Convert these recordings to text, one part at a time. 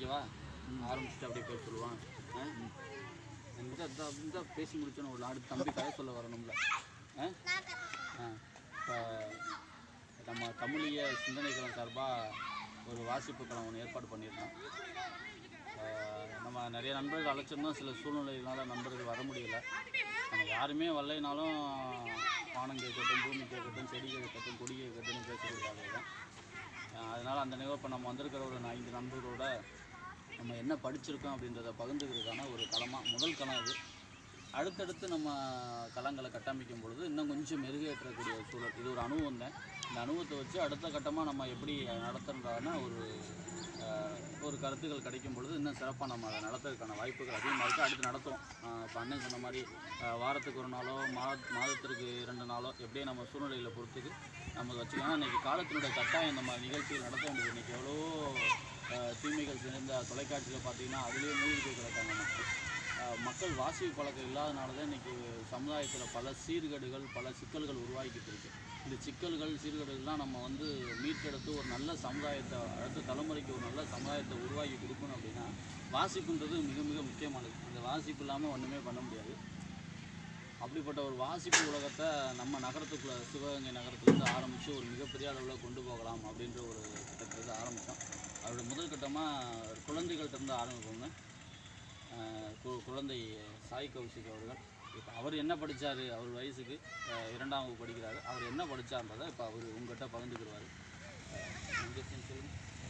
ஆரம்பிக்கவா ஆரம்பிச்சுட்டு அப்படியே பேச சொல்லுவான் ஆ? இந்த இந்த இந்த பேசி முடிச்சோன்னு ஒரு அடுத்து தம்பி கதை சொல்ல வரணும்ல ஆ ஆ இப்போ நம்ம தமிழிய சிந்தனைக்களம் சார்பாக ஒரு வாசிப்பு களம் ஒன்று ஏற்பாடு பண்ணியிருந்தோம் ஆஹ் நம்ம நிறைய நண்பர்கள் அழைச்சிருந்தோம் சில சூழ்நிலைகளால் நண்பர்கள் வர முடியல நம்ம யாருமே வரலைனாலும் வானம் கேட்கட்டும் பூமி கேட்கட்டும் செடி கேட்கட்டும் கொடி கேட்கட்டும் பேசக்கூடிய ஆளுகள் தான் அதனால் அந்த நிகழ்வு இப்போ நம்ம வந்திருக்கிற ஒரு ஐந்து நண்பர்களோட நம்ம என்ன படிச்சிருக்கோம் அப்படின்றத பகிர்ந்துக்கிறதுக்கான ஒரு களமாக முதல் களம் இது அடுத்தடுத்து நம்ம களங்களை கட்டமைக்கும் பொழுது இன்னும் கொஞ்சம் மெருகேற்றக்கூடிய ஒரு சூழல் இது ஒரு அனுபவம் தான் இந்த அனுபவத்தை வச்சு அடுத்த கட்டமாக நம்ம எப்படி நடத்துறதான ஒரு ஆஹ், ஒரு கருத்துக்கள் கிடைக்கும் பொழுது இன்னும் சிறப்பாக நம்ம அதை நடத்துறதுக்கான வாய்ப்புகள் அதிகமாக இருக்குது அடுத்து நடத்துவோம் இப்போ அண்ணன் சொன்ன மாதிரி ஆஹ், வாரத்துக்கு ஒரு நாளோ மாத மாதத்திற்கு இரண்டு நாளோ எப்படியே நம்ம சூழ்நிலையில் பொறுத்துக்கு நம்ம வச்சுக்கலாம் இன்றைக்கி காலத்தினுடைய கட்டாயம் நம்ம நிகழ்ச்சியில் நடத்த வேண்டியது இன்றைக்கி எவ்வளோ ஆஹ், தீமைகள் நிறைந்த தொலைக்காட்சியில் பார்த்தீங்கன்னா அதுலேயே மூழ்கி போய் கிடக்காங்க மக்கள் ஆஹ் மக்கள் வாசிப்பு பழக்கம் இல்லாதனால தான் இன்றைக்கி சமுதாயத்தில் பல சீர்கேடுகள் பல சிக்கல்கள் உருவாக்கிட்டு இருக்கு இந்த சிக்கல்கள் சீர்கேடுகள்லாம் நம்ம வந்து மீட்டெடுத்து ஒரு நல்ல சமுதாயத்தை அடுத்த தலைமுறைக்கு ஒரு நல்ல சமுதாயத்தை உருவாக்கி கொடுக்கணும் அப்படின்னா வாசிப்புன்றது மிக மிக முக்கியமானது அந்த வாசிப்பு இல்லாமல் ஒன்றுமே பண்ண முடியாது அப்படிப்பட்ட ஒரு வாசிப்பு உலகத்தை நம்ம நகரத்துக்குள்ள சிவகங்கை நகரத்துலேருந்து ஆரம்பித்து ஒரு மிகப்பெரிய அளவில் கொண்டு போகலாம் அப்படின்ற ஒரு திட்டத்திலேருந்து ஆரம்பித்தோம் அதோட முதல் கட்டமாக குழந்தைகள்கிட்ட இருந்து ஆரம்பிப்போங்க ஆஹ் கு- குழந்தை சாய் கௌசிக் அவர்கள் இப்போ அவர் என்ன படித்தார் அவர் வயசுக்கு ஆஹ் இரண்டாம் வகுப்பு படிக்கிறாரு அவர் என்ன படித்தார்ன்றதை இப்போ அவர் உங்கள்கிட்ட பகிர்ந்துக்கிடுவார் சொல்லுங்கள்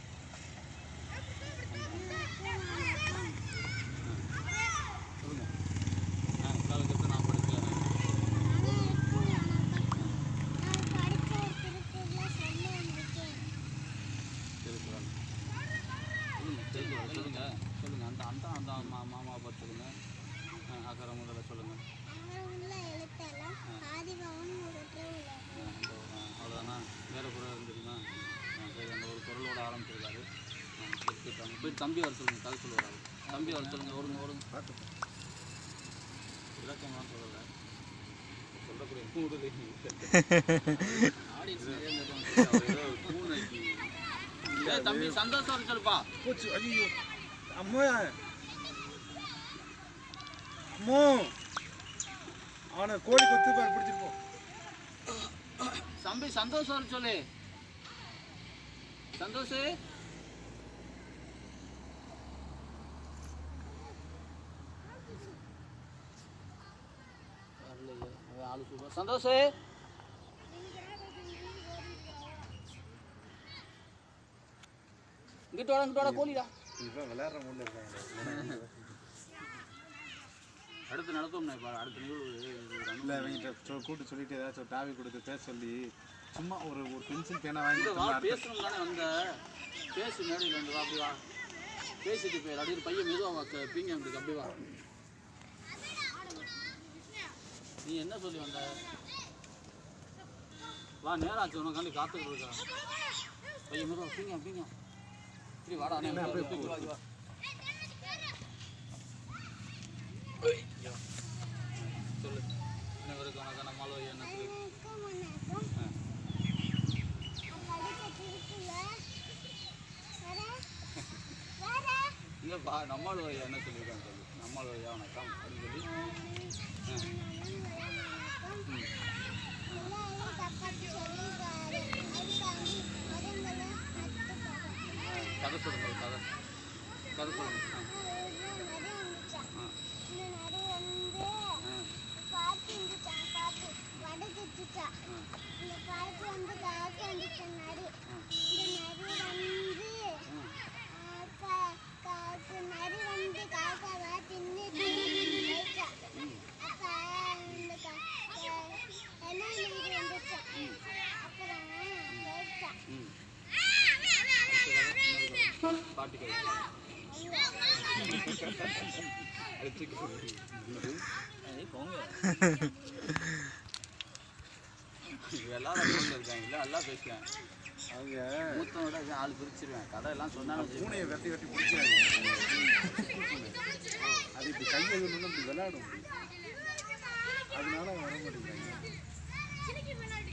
சொல்லுங்கள் ஆ காலகட்டத்தில் நான் படிக்கிறேன் திருக்குறள் சொல்லுங்கள் திருக்குறள் சொல்லுங்கள் சொல்லுங்கள் அந்த அந்த அந்த மா மாமா பார்த்து சொல்லுங்கள் அக்கறை முதல்ல சொல்லுங்கள் அவ்வளோதானா வேறு குரல் தெரியுமா ஆ, சரி அந்த ஒரு குரலோட ஆரம்பிச்சிருக்காரு ஆ, சரி, போய் தம்பி போய் தம்பி வர சொல்லுங்கள் கதை சொல்லுவார் அவர் தம்பி வர சொல்லுங்கள் ஒருங்க ஒருங்க விளக்கம்லாம் சொல்லலை சொல்லக்கூடிய மூடலை ஆடியன்ஸ் நிறைய இருந்திருக்காங்க. அவர் ஏதோ பூனைக்கு ஏய், தம்பி சந்தோஷம் வர சொல்லுப்பா போச்சு ஐயோ அம்மா அம்மோ அவனை கோழி கொத்து பாரு பிடிச்சிருப்போம் தம்பி சந்தோஷம் வர சொல்லு சந்தோஷ் வரலையே அவன் ஆளு சூப்பர் சந்தோஷ் இங்கிட்டு வாடா இங்கிட்டு வாடா கோழிடா இப்போ விளையாடுற மூணு இருக்காங்க அடுத்து நடத்துவோம்ண்ணே இப்போ அடுத்த நிகழ்வு இது ஒரு இல்லை அனுபவம். இவங்கிட்ட சொ- கூட்டு சொல்லிட்டு ஏதாச்சும் ஒரு டாவி கொடுத்து பேச சொல்லி சும்மா ஒரு ஒரு பென்சில் பேனா வாங்கி இங்க வா கொடுத்தோம்னா அடுத்த- பேசணும் தானே வந்த பேசு மேடையில் வந்து வா அப்படி வா பேசிட்டு போயிரு அப்படியே ஒரு பையன் மெதுவா வா க- பீங்க அப்படி அப்படி வா நீ என்ன சொல்லி வந்த வா நேராச்சு உனக்காண்டி காத்துக்கிட்டு இருக்கா பையன் மெதுவா பீங்க பீங்க இப்படி வாடா அண்ணே, வா, வா, வா, வா. சொல்லு அனைவருக்கு வணக்கம் நம்மளோ என்ன சொல்லு ஆ. இங்க பா நம்மால் ஐயா என்ன சொல்லியிருக்காங்க சொல்லு நம்மால் ஐயா வணக்கம் அப்படின்னு சொல்லி கதை சொல்லுங்க ஒரு கதை கதை சொல்லுங்க ஆ. ஆ. இந்த காலத்து வந்து காக்கை வந்துச்சு நரி இந்த நரி வந்து ஆஹ், கா- காக்கு நரி வந்து காக்காவை தின்னு போயிடுச்சா. அப்ப இந்த கா- கா- என்ன நரி வந்துச்சு அப்புறம் போயிடுச்சா. ம் இன்னொரு கதை. பாட்டு கதை ஏய், போங்க எல்லாரும் வீட்டில் இருக்காங்கல்ல எல்லாம் பேசுவேன் அவங்க மூத்தனோட ஆள் பிரிச்சிருவேன் கதை எல்லாம் சொன்னாலும் பூனையை வெட்டி வெட்டி பிடிக்கிறாங்க அது இப்படி கையை விடணும் இப்படி விளையாடும் அதனால வர மாட்டேங்கிறாங்க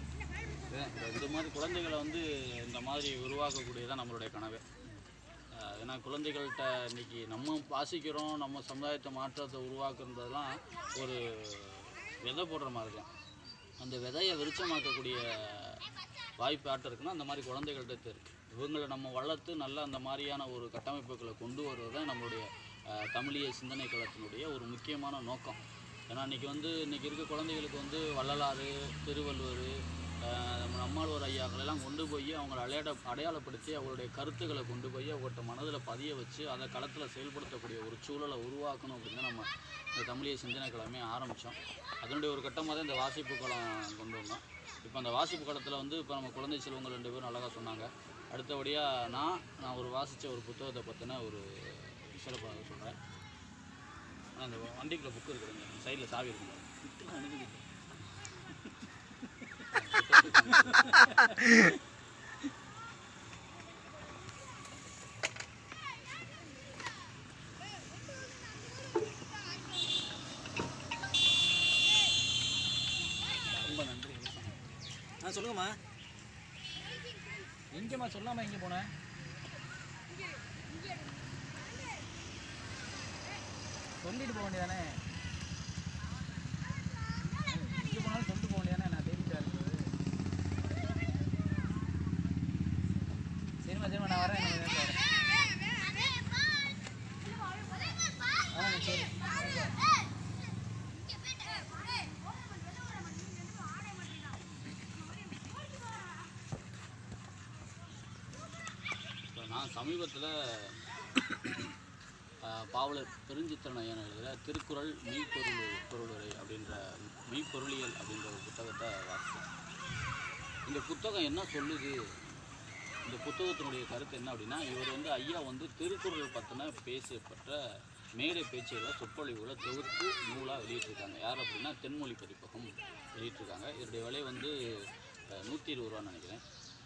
இந்த- இந்த மாதிரி குழந்தைகளை வந்து இந்த மாதிரி உருவாக்கக்கூடியதான் நம்மளுடைய கனவே அஹ் ஏன்னா குழந்தைகள்கிட்ட இன்னைக்கு நம்ம வாசிக்கிறோம் நம்ம சமுதாயத்தை மாற்றத்தை உருவாக்குறதெல்லாம் ஒரு விதை போடுற மாதிரி தான் அந்த விதையை விருச்சமாக்கக்கூடிய வாய்ப்பு ஆட்டம் இருக்குன்னா அந்த மாதிரி குழந்தைகள்கிட்ட இருக்குது இவங்களை நம்ம வளர்த்து நல்ல அந்த மாதிரியான ஒரு கட்டமைப்புகளை கொண்டு வருவது தான் நம்மளுடைய அஹ், தமிழிய சிந்தனை களத்தினுடைய ஒரு முக்கியமான நோக்கம் ஏன்னா இன்றைக்கி வந்து இன்றைக்கி இருக்க குழந்தைகளுக்கு வந்து வள்ளலாறு திருவள்ளுவர் அஹ், நம்ம நம்மாழ்வார் ஐயாக்களெல்லாம் கொண்டு போய் அவங்கள அடையாள அடையாளப்படுத்தி அவங்களுடைய கருத்துக்களை கொண்டு போய் அவங்கள்ட்ட மனதில் பதிய வச்சு அதை களத்தில் செயல்படுத்தக்கூடிய ஒரு சூழலை உருவாக்கணும் அப்படின்னு நம்ம இந்த தமிழிய சிந்தனை கிழமை ஆரம்பித்தோம் அதனுடைய ஒரு கட்டமாக தான் இந்த வாசிப்பு களம் கொண்டு வந்தோம் இப்போ அந்த வாசிப்பு களத்தில் வந்து இப்போ நம்ம குழந்தை செல்வங்கள் ரெண்டு பேரும் அழகாக சொன்னாங்க அடுத்தபடியாக நான் நான் ஒரு வாசித்த ஒரு புத்தகத்தை பற்றின ஒரு சிறப்பாக சொல்கிறேன் அந்த வண்டிக்குள்ள புக்கு இருக்குதுங்க சைடில் சாவி இருக்குங்க விட்டுலாம் அணுகுது ரொம்ப நன்றி ஆ சொல்லுங்கம்மா எங்கேம்மா சொல்லாமல் எங்கே போனேன் சொல்லிட்டு போக வேண்டியதானே எங்கே போனாலும் சொல்லிட்டு போக வேண்டியதானே நான் தேடிட்டு இருக்கிறது சரிம்மா சரிம்மா நான் வரேன் நான் வரேன். ஆ சரி இப்போ நான் சமீபத்தில் பாவலர் பெருஞ்சித்திரன் ஐயன் எழுதுகிற திருக்குறள் மெய்ப்பொருள் பொருளுரை அப்படின்ற மெய்ப்பொருளியல் அப்படின்ற ஒரு புத்தகத்தை வாசித்தேன் இந்த புத்தகம் என்ன சொல்லுது இந்த புத்தகத்தினுடைய கருத்து என்ன அப்படின்னா இவர் வந்து ஐயா வந்து திருக்குறள் பற்றின பேசப்பட்ட மேடை பேச்சுகளை சொற்பொழிவுகளை தொகுத்து நூலாக வெளியிட்டிருக்காங்க யார் அப்படின்னா தென்மொழி பதிப்பகம் வெளியிட்டிருக்காங்க இதனுடைய விலை வந்து நூற்றி இருபது ரூபான்னு நினைக்கிறேன்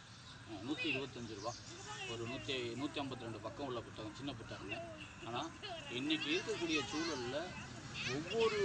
நூற்றி இருபத்தஞ்சு ரூபா ஒரு நூற்றி நூற்றி ஐம்பத்தி ரெண்டு பக்கம் உள்ள புத்தகம் சின்ன புத்தகங்க ஆனால் இன்றைக்கி இருக்கக்கூடிய சூழலில் ஒவ்வொரு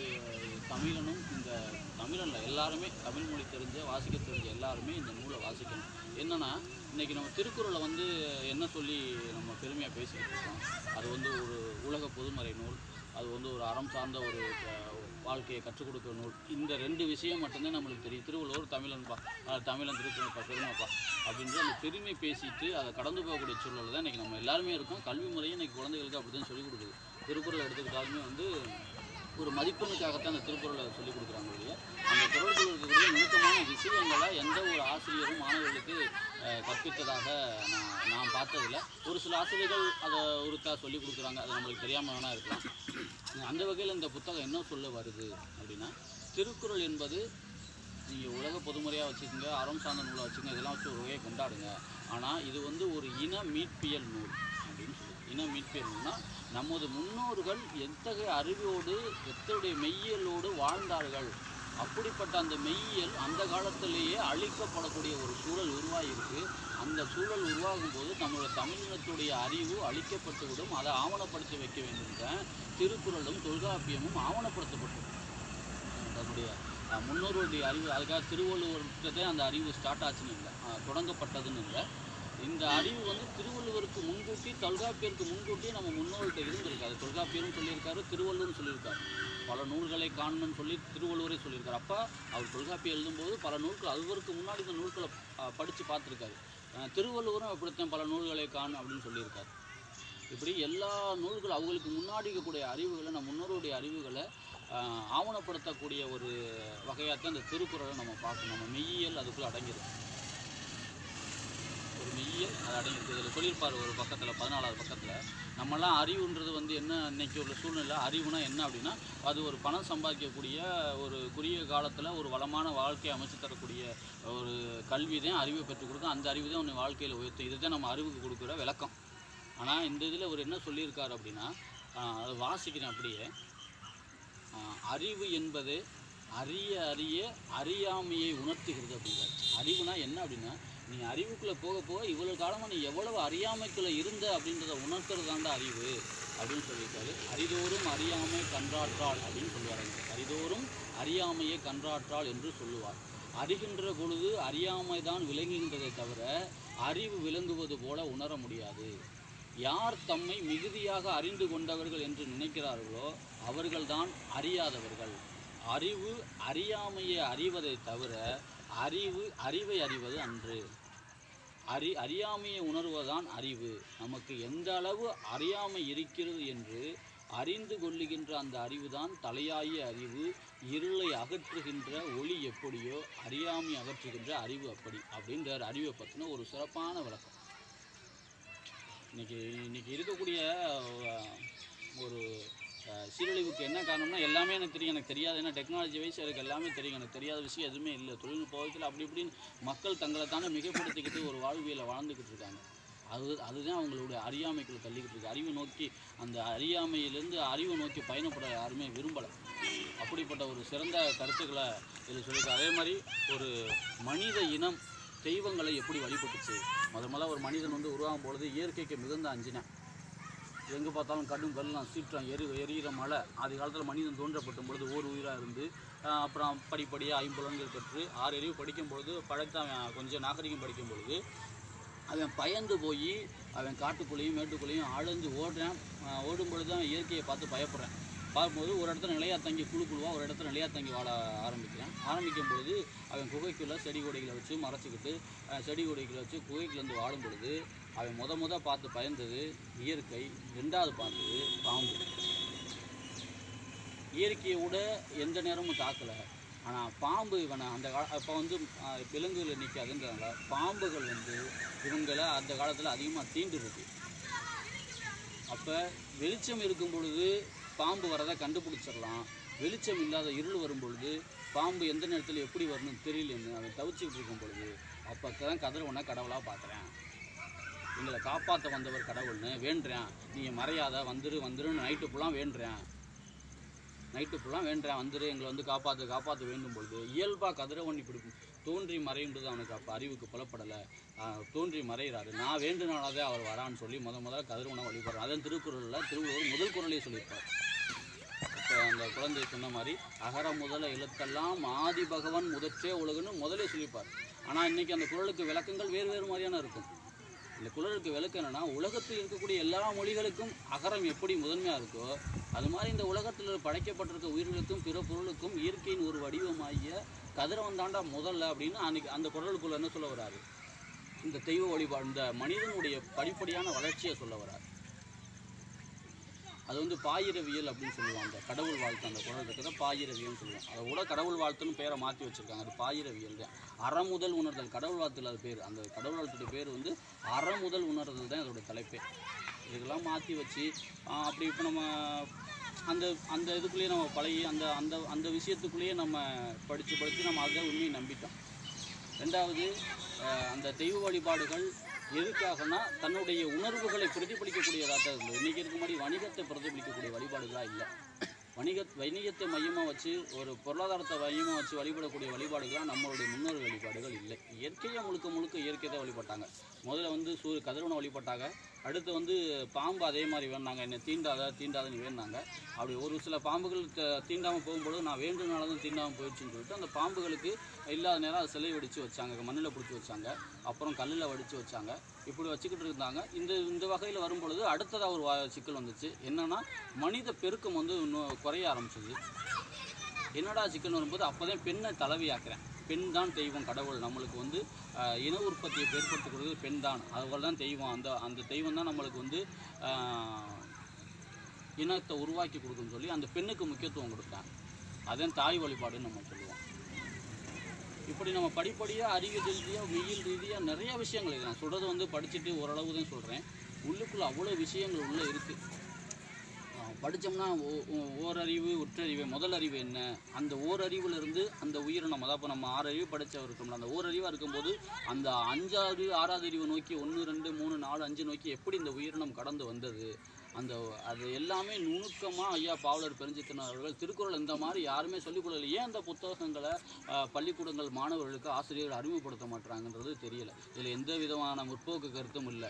தமிழனும் இந்த தமிழனில் எல்லாருமே தமிழ் மொழி தெரிஞ்ச வாசிக்க தெரிஞ்ச எல்லாருமே இந்த நூலை வாசிக்கணும் என்னென்னா இன்றைக்கி நம்ம திருக்குறளை வந்து என்ன சொல்லி நம்ம பெருமையாக பேசிக்கிட்டு இருக்கோம் அது வந்து ஒரு உலக பொதுமறை நூல் அது வந்து ஒரு அறம் சார்ந்த ஒரு அஹ், வாழ்க்கையை கற்றுக் கொடுக்குற நூல் இந்த ரெண்டு விஷயம் மட்டும்தான் நம்மளுக்கு தெரியும் திருவள்ளுவர் தமிழன்பா அஹ், தமிழன் திருக்குறள்ப்பா பெருமைப்பா அப்படின்ற அந்த பெருமை பேசிட்டு அதை கடந்து போகக்கூடிய சூழல் தான் இன்றைக்கி நம்ம எல்லாருமே இருக்கோம் கல்வி முறையும் இன்றைக்கி குழந்தைகளுக்கு அப்படி தான் சொல்லிக் கொடுக்குது திருக்குறள் எடுத்துக்கிட்டாலுமே வந்து ஒரு மதிப்பெண்ணுக்காகத்தான் அந்த திருக்குறளை சொல்லிக் கொடுக்குறாங்க ஒழிய அந்த குரலுக்குள் இருக்கக்கூடிய நுணுக்கமான விஷயங்களை எந்த ஒரு ஆசிரியரும் மாணவர்களுக்கு அஹ், கற்பித்ததாக நான் நான் பார்த்ததில்ல ஒரு சில ஆசிரியர்கள் அதை ஒருக்கா சொல்லிக் கொடுக்குறாங்க அது நம்மளுக்கு தெரியாமல் வேணா இருக்கலாம் அந்த வகையில் இந்த புத்தகம் என்ன சொல்ல வருது அப்படின்னா திருக்குறள் என்பது நீங்கள் உலக பொதுமுறையாக வச்சுக்கோங்க அறம் சார்ந்த நூலை வச்சுக்கோங்க இதெல்லாம் வச்சு ஒரு வகையை கொண்டாடுங்க ஆனால் இது வந்து ஒரு இன மீட்பியல் நூல் அப்படின்னு சொல்லி இன மீட்பியல் நூல்னா நமது முன்னோர்கள் எத்தகைய அறிவோடு எத்தகைய மெய்யியலோடு வாழ்ந்தார்கள் அப்படிப்பட்ட அந்த மெய்யியல் அந்த காலத்திலேயே அழிக்கப்படக்கூடிய ஒரு சூழல் உருவாகியிருக்கு அந்த சூழல் உருவாகும் போது நம்மளோட தமிழினத்துடைய அறிவு அழிக்கப்பட்டுவிடும் அதை ஆவணப்படுத்தி வைக்க வேண்டும் தான் திருக்குறளும் தொல்காப்பியமும் ஆவணப்படுத்தப்பட்டது நம்முடைய அஹ், முன்னோர்களுடைய அறிவு அதுக்காக திருவள்ளுவர்கிட்டதே அந்த அறிவு ஸ்டார்ட் ஆச்சுன்னு இல்லை அஹ், தொடங்கப்பட்டதுன்னு இல்லை இந்த அறிவு வந்து திருவள்ளுவருக்கு முன்கூட்டி தொல்காப்பியருக்கு முன்கூட்டி நம்ம முன்னோர்கள்ட்ட இருந்திருக்காரு தொல்காப்பியரும் சொல்லியிருக்காரு திருவள்ளுவரும் சொல்லியிருக்காரு பல நூல்களை காணணும்னு சொல்லி திருவள்ளுவரே சொல்லியிருக்காரு அப்போ அவர் தொல்காப்பியம் எழுதும்போது பல நூல்கள் அவருக்கு முன்னாடி இந்த நூல்களை படித்து பார்த்துருக்காரு அஹ், திருவள்ளுவரும் அப்படித்தான் பல நூல்களை காணும் அப்படின்னு சொல்லியிருக்காரு இப்படி எல்லா நூல்கள் அவங்களுக்கு முன்னாடி இருக்கக்கூடிய அறிவுகளை நம்ம முன்னோருடைய அறிவுகளை ஆஹ், ஆவணப்படுத்தக்கூடிய ஒரு வகையாகத்தான் இந்த திருக்குறளை நம்ம பார்க்கணும் நம்ம மெய்யியல் அதுக்குள்ளே அடங்கியிருக்கு ஒரு மெய்யியல் அது அடங்கியிருக்கு இதில் சொல்லியிருப்பார் ஒரு பக்கத்தில் பதினாலாவது பக்கத்தில் நம்மலாம் அறிவுன்றது வந்து என்ன இன்னைக்கு உள்ள சூழ்நிலை அறிவுனா என்ன அப்படின்னா அது ஒரு பணம் சம்பாதிக்கக்கூடிய ஒரு குறுகிய காலத்தில் ஒரு வளமான வாழ்க்கையை அமைச்சு தரக்கூடிய ஒரு கல்வி தான் அறிவை பெற்றுக் கொடுக்கும் அந்த அறிவு தான் உன்னை வாழ்க்கையில் உயர்த்தும் இதுதான் நம்ம அறிவுக்கு கொடுக்குற விளக்கம் ஆனால் இந்த இதில் அவர் என்ன சொல்லியிருக்காரு அப்படின்னா ஆஹ் அதை வாசிக்கிறேன் அப்படியே ஆஹ் அறிவு என்பது அறிய அறிய அறியாமையை உணர்த்துகிறது அப்படிங்கிறார் அறிவுனா என்ன அப்படின்னா நீ அறிவுக்குள்ளே போக போக இவ்வளவு காலமாக நீ எவ்வளவு அறியாமைக்குள்ளே இருந்த அப்படின்றத உணர்த்துறது தாண்டா அறிவு அப்படின்னு சொல்லியிருக்காரு அரிதோறும் அறியாமை கன்றாற்றாள் அப்படின்னு சொல்லுவார் அரிதோறும் அறியாமையை கன்றாற்றாள் என்று சொல்லுவார் அறிகின்ற பொழுது அறியாமை தான் விளங்குகின்றதை தவிர அறிவு விளங்குவது போல உணர முடியாது யார் தம்மை மிகுதியாக அறிந்து கொண்டவர்கள் என்று நினைக்கிறார்களோ அவர்கள்தான் அறியாதவர்கள் அறிவு அறியாமையை அறிவதை தவிர அறிவு அறிவை அறிவது அன்று அறி அறியாமையை உணர்வதுதான் அறிவு நமக்கு எந்த அளவு அறியாமை இருக்கிறது என்று அறிந்து கொள்ளுகின்ற அந்த அறிவுதான் தலையாய அறிவு இருளை அகற்றுகின்ற ஒளி எப்படியோ அறியாமை அகற்றுகின்ற அறிவு அப்படி அப்படின்ற அறிவை பற்றின ஒரு சிறப்பான விளக்கம் இன்னைக்கு இன்னைக்கு இருக்கக்கூடிய அஹ், ஒரு அஹ், சீரழிவுக்கு என்ன காரணம்னா எல்லாமே எனக்கு தெரியும் எனக்கு தெரியாது ஏன்னா டெக்னாலஜி வைஸ் எனக்கு எல்லாமே தெரியும் எனக்கு தெரியாத விஷயம் எதுவுமே இல்லை தொழில்நுட்ப வகையில் அப்படி இப்படின்னு மக்கள் தங்களை தானே மிகப்படுத்திக்கிட்டு ஒரு வாழ்வியலை வாழ்ந்துக்கிட்டு இருக்காங்க அது அதுதான் அவங்களுடைய அறியாமைக்குள்ள தள்ளிக்கிட்டு இருக்கு அறிவை நோக்கி அந்த அறியாமையிலேருந்து அறிவை நோக்கி பயணப்பட யாருமே விரும்பலை அப்படிப்பட்ட ஒரு சிறந்த கருத்துக்களை இதில் சொல்லியிருக்காரு அதே மாதிரி ஒரு மனித இனம் தெய்வங்களை எப்படி வழிபட்டுச்சு முத முதல்ல ஒரு மனிதன் வந்து உருவாகும் பொழுது இயற்கைக்கு மிகுந்த அஞ்சினேன் எங்கே பார்த்தாலும் கடும் வெள்ளம் சீற்றம் எரி எரிகிற மழை ஆதி காலத்தில் மனிதன் தோன்றப்படும் பொழுது ஓர் உயிராக இருந்து ஆஹ் அப்புறம் படிப்படியாக ஐம்புலன்கள் பெற்று ஆறு அறிவு படிக்கும் பொழுது படைத்த அவன் கொஞ்சம் நாகரிகம் படிக்கும் பொழுது அவன் பயந்து போய் அவன் காட்டுக்குள்ளேயும் மேட்டுக்குள்ளேயும் ஆழ்ந்து ஓடுறான் ஆஹ் ஓடும் பொழுது அவன் இயற்கையை பார்த்து பயப்படுறான் பார்க்கும்போது ஒரு இடத்துல நிலையா தங்கி குழு குழுவா ஒரு இடத்துல நிலையா தங்கி வாழ ஆரம்பிக்கிறான் ஆரம்பிக்கும் பொழுது அவன் குகைக்குள்ளே செடி கொடிகளை வச்சு மறைச்சிக்கிட்டு ஆஹ் செடி கொடிகளை வச்சு குகைக்குள்ளேருந்து வாழும் பொழுது அவன் முத முத பார்த்து பயந்தது இயற்கை ரெண்டாவது பார்த்தது பாம்பு இயற்கையை விட எந்த நேரமும் தாக்கலை ஆனால் பாம்பு இவனை அந்த கால அப்போ வந்து ஆஹ், விலங்குகள் நிற்காதுன்றதுனால பாம்புகள் வந்து இவங்களை அந்த காலத்தில் அதிகமாக தீண்டுருக்கு அப்போ வெளிச்சம் இருக்கும் பொழுது பாம்பு வரதை கண்டுபிடிச்சிடலாம் வெளிச்சம் இல்லாத இருள் வரும் பொழுது பாம்பு எந்த நேரத்தில் எப்படி வரணும்னு தெரியலன்னு அவன் தவிச்சுக்கிட்டு இருக்கும் பொழுது அப்போ தான் கதிரவனை கடவுளாக பார்க்குறேன் எங்களை காப்பாற்ற வந்தவர் கடவுள்னு வேண்டுறேன் நீங்கள் மறையாத வந்துரு வந்துருன்னு நைட்டு ஃபுல்லாக வேண்டுறேன் நைட்டு ஃபுல்லாக வேண்டுறேன் வந்துரு எங்களை வந்து காப்பாற்று காப்பாற்ற வேண்டும் பொழுது இயல்பாக கதிரவன் இப்படி தோன்றி மறையுன்றது அவனுக்கு அப்போ அறிவுக்கு புலப்படலை தோன்றி மறைகிறாரு நான் வேண்டுனாலே அவர் வரான்னு சொல்லி முத முதல்ல கதிரவனை வழிபடுறார் அதன் திருக்குறளில் திருவள்ளுவர் முதல் குறளையே சொல்லியிருப்பார் இப்போ அந்த குழந்தை சொன்ன மாதிரி அகர முதல எழுத்தெல்லாம் ஆதி பகவன் முதற்றே உலகுன்னு முதலே சொல்லியிருப்பார் ஆனால் இன்னைக்கு அந்த குறளுக்கு விளக்கங்கள் வேறு வேறு மாதிரியான இருக்கும் இந்த குறளுக்கு விளக்கம் என்னன்னா உலகத்தில் இருக்கக்கூடிய எல்லா மொழிகளுக்கும் அகரம் எப்படி முதன்மையாக இருக்கோ அது மாதிரி இந்த உலகத்தில் படைக்கப்பட்டிருக்க உயிர்களுக்கும் பிற பொருளுக்கும் இயற்கையின் ஒரு வடிவமாகிய கதிரவன் தாண்டா முதல்ல அப்படின்னு அன்னைக்கு அந்த குறளுக்குள்ள என்ன சொல்ல வராரு இந்த தெய்வ வழிபாடு இந்த மனிதனுடைய படிப்படியான வளர்ச்சியை சொல்ல வராரு அது வந்து பாயிரவியல் அப்படின்னு சொல்லுவாங்க அந்த கடவுள் வாழ்த்து அந்த குரல் இருக்கிறத பாயிரவியல்னு சொல்லுவோம் அதை கூட கடவுள் வாழ்த்துன்னு பேரை மாற்றி வச்சிருக்காங்க அது பாயிரவியல் தான் அறமுதல் உணர்தல் கடவுள் வாழ்த்துல அது பேர் அந்த கடவுள் வாழ்த்துடைய பேர் வந்து அறமுதல் உணர்தல் தான் அதோட தலைப்பே இதுக்கெல்லாம் மாற்றி வச்சு ஆஹ் அப்படி இப்போ நம்ம அந்த அந்த இதுக்குள்ளேயே நம்ம பழகி அந்த அந்த அந்த விஷயத்துக்குள்ளேயே நம்ம படித்து படித்து நம்ம அதை உண்மையை நம்பிட்டோம் ரெண்டாவது அஹ், அந்த தெய்வ வழிபாடுகள் எதுக்காகனா தன்னுடைய உணர்வுகளை பிரதிபலிக்கக்கூடியதாக தான் இருந்தது இன்றைக்கி இருக்க மாதிரி வணிகத்தை பிரதிபலிக்கக்கூடிய வழிபாடுகளாக இல்லை வணிக வணிகத்தை மையமாக வச்சு ஒரு பொருளாதாரத்தை மையமாக வச்சு வழிபடக்கூடிய வழிபாடுகளாக நம்மளுடைய முன்னோர் வழிபாடுகள் இல்லை இயற்கையை முழுக்க முழுக்க இயற்கை தான் வழிபட்டாங்க முதல்ல வந்து சூ கதிரவனை வழிபட்டாங்க அடுத்து வந்து பாம்பு அதே மாதிரி வேணாங்க என்னை தீண்டாத தீண்டாதன்னு வேணாங்க அப்படி ஒரு சில பாம்புகள் த- தீண்டாம போகும்பொழுது நான் வேண்டுனால தான் தீண்டாமல் போயிடுச்சுன்னு சொல்லிட்டு அந்த பாம்புகளுக்கு இல்லாத நேரம் அது சிலை வடித்து வச்சாங்க மண்ணில் பிடிச்சி வச்சாங்க அப்புறம் கல்லில் வடித்து வச்சாங்க இப்படி வச்சுக்கிட்டு இருந்தாங்க இந்த இந்த வகையில் வரும்பொழுது அடுத்ததாக ஒரு வா- சிக்கல் வந்துச்சு என்னன்னா மனித பெருக்கம் வந்து இன்னும் குறைய ஆரம்பிச்சது என்னடா சிக்கல் வரும்போது அப்போதான் பெண்ணை தலைவியாக்குறேன் பெண் தான் தெய்வம் கடவுள் நம்மளுக்கு வந்து ஆஹ், இன உற்பத்தியை ஏற்படுத்தக்கூடியது பெண் தான் அதுபோல் தான் தெய்வம் அந்த அந்த தெய்வம் தான் நம்மளுக்கு வந்து ஆஹ், இனத்தை உருவாக்கி கொடுக்குன்னு சொல்லி அந்த பெண்ணுக்கு முக்கியத்துவம் கொடுத்தாங்க அதான் தாய் வழிபாடுன்னு நம்ம சொல்லுவோம் இப்படி நம்ம படிப்படியாக அறிவியல் ரீதியாக மெய்யியல் ரீதியாக நிறைய விஷயங்கள் இருக்குது நான் சொல்கிறது வந்து படிச்சுட்டு ஓரளவு தான் சொல்கிறேன் உள்ளுக்குள்ளே அவ்வளோ விஷயங்கள் உள்ளே இருக்குது படித்தோம்னா ஓரறிவு உற்றறிவு முதல் அறிவு என்ன அந்த ஓரறிவுல இருந்து அந்த உயிரினம் அதாவது இப்போ நம்ம ஆறு அறிவு படித்தவர் இருக்கோம்ல அந்த ஓரறிவாக இருக்கும்போது அந்த அஞ்சாவது ஆறாவது அறிவு நோக்கி ஒன்று ரெண்டு மூணு நாலு அஞ்சு நோக்கி எப்படி இந்த உயிரினம் கடந்து வந்தது அந்த அது எல்லாமே நுணுக்கமாக ஐயா பாவலர் பெருஞ்சித்தனார் அவர்கள் திருக்குறள் இந்த மாதிரி யாருமே சொல்லிக் கொடுக்கல ஏன் அந்த புத்தகங்களை ஆஹ், பள்ளிக்கூடங்கள் மாணவர்களுக்கு ஆசிரியர்கள் அறிமுகப்படுத்த மாட்டாங்கன்றது தெரியல இதில் எந்த விதமான முற்போக்கு கருத்தும் இல்லை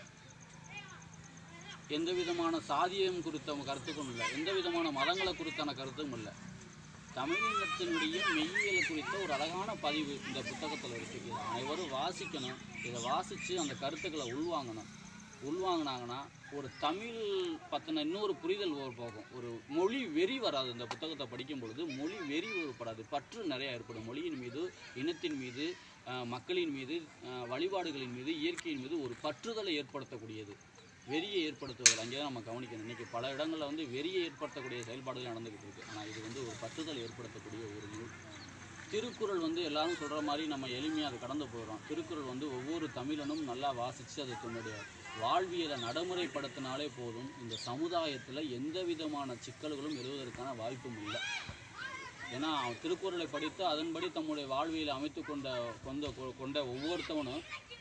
எந்த விதமான சாதியம் குறித்த கருத்துக்கும் இல்லை எந்த விதமான மதங்களை குறித்தான கருத்தும் இல்லை தமிழினத்தினுடைய மெய்யியல் குறித்த ஒரு அழகான பதிவு இந்த புத்தகத்தில் இருக்கு இதை அனைவரும் வாசிக்கணும் இதை வாசித்து அந்த கருத்துக்களை உள்வாங்கணும் உள்வாங்கினாங்கன்னா ஒரு தமிழ் பற்றின இன்னொரு புரிதல் ஒரு போகும் ஒரு மொழி வெறி வராது இந்த புத்தகத்தை படிக்கும் பொழுது மொழி வெறி ஏற்படாது பற்று நிறையா ஏற்படும் மொழியின் மீது இனத்தின் மீது அஹ், மக்களின் மீது அஹ், வழிபாடுகளின் மீது இயற்கையின் மீது ஒரு பற்றுதலை ஏற்படுத்தக்கூடியது வெறியை ஏற்படுத்துவதில் அங்கே தான் நம்ம கவனிக்கணும் இன்றைக்கி பல இடங்களில் வந்து வெறியை ஏற்படுத்தக்கூடிய செயல்பாடுகள் நடந்துக்கிட்டு இருக்குது ஆனால் இது வந்து ஒரு பற்றுதல் ஏற்படுத்தக்கூடிய ஒரு நூல் திருக்குறள் வந்து எல்லாரும் சொல்கிற மாதிரி நம்ம எளிமையாக அதை கடந்து போகிறோம் திருக்குறள் வந்து ஒவ்வொரு தமிழனும் நல்லா வாசித்து அது தன்னுடைய வாழ்வியலை நடைமுறைப்படுத்தினாலே போதும் இந்த சமுதாயத்தில் எந்த விதமான சிக்கல்களும் எழுவதற்கான வாய்ப்பும் இல்லை ஏன்னா அவன் திருக்குறளை படித்து அதன்படி தம்முடைய வாழ்வியலை அமைத்து கொண்ட கொண்ட கொண்ட ஒவ்வொருத்தவனும்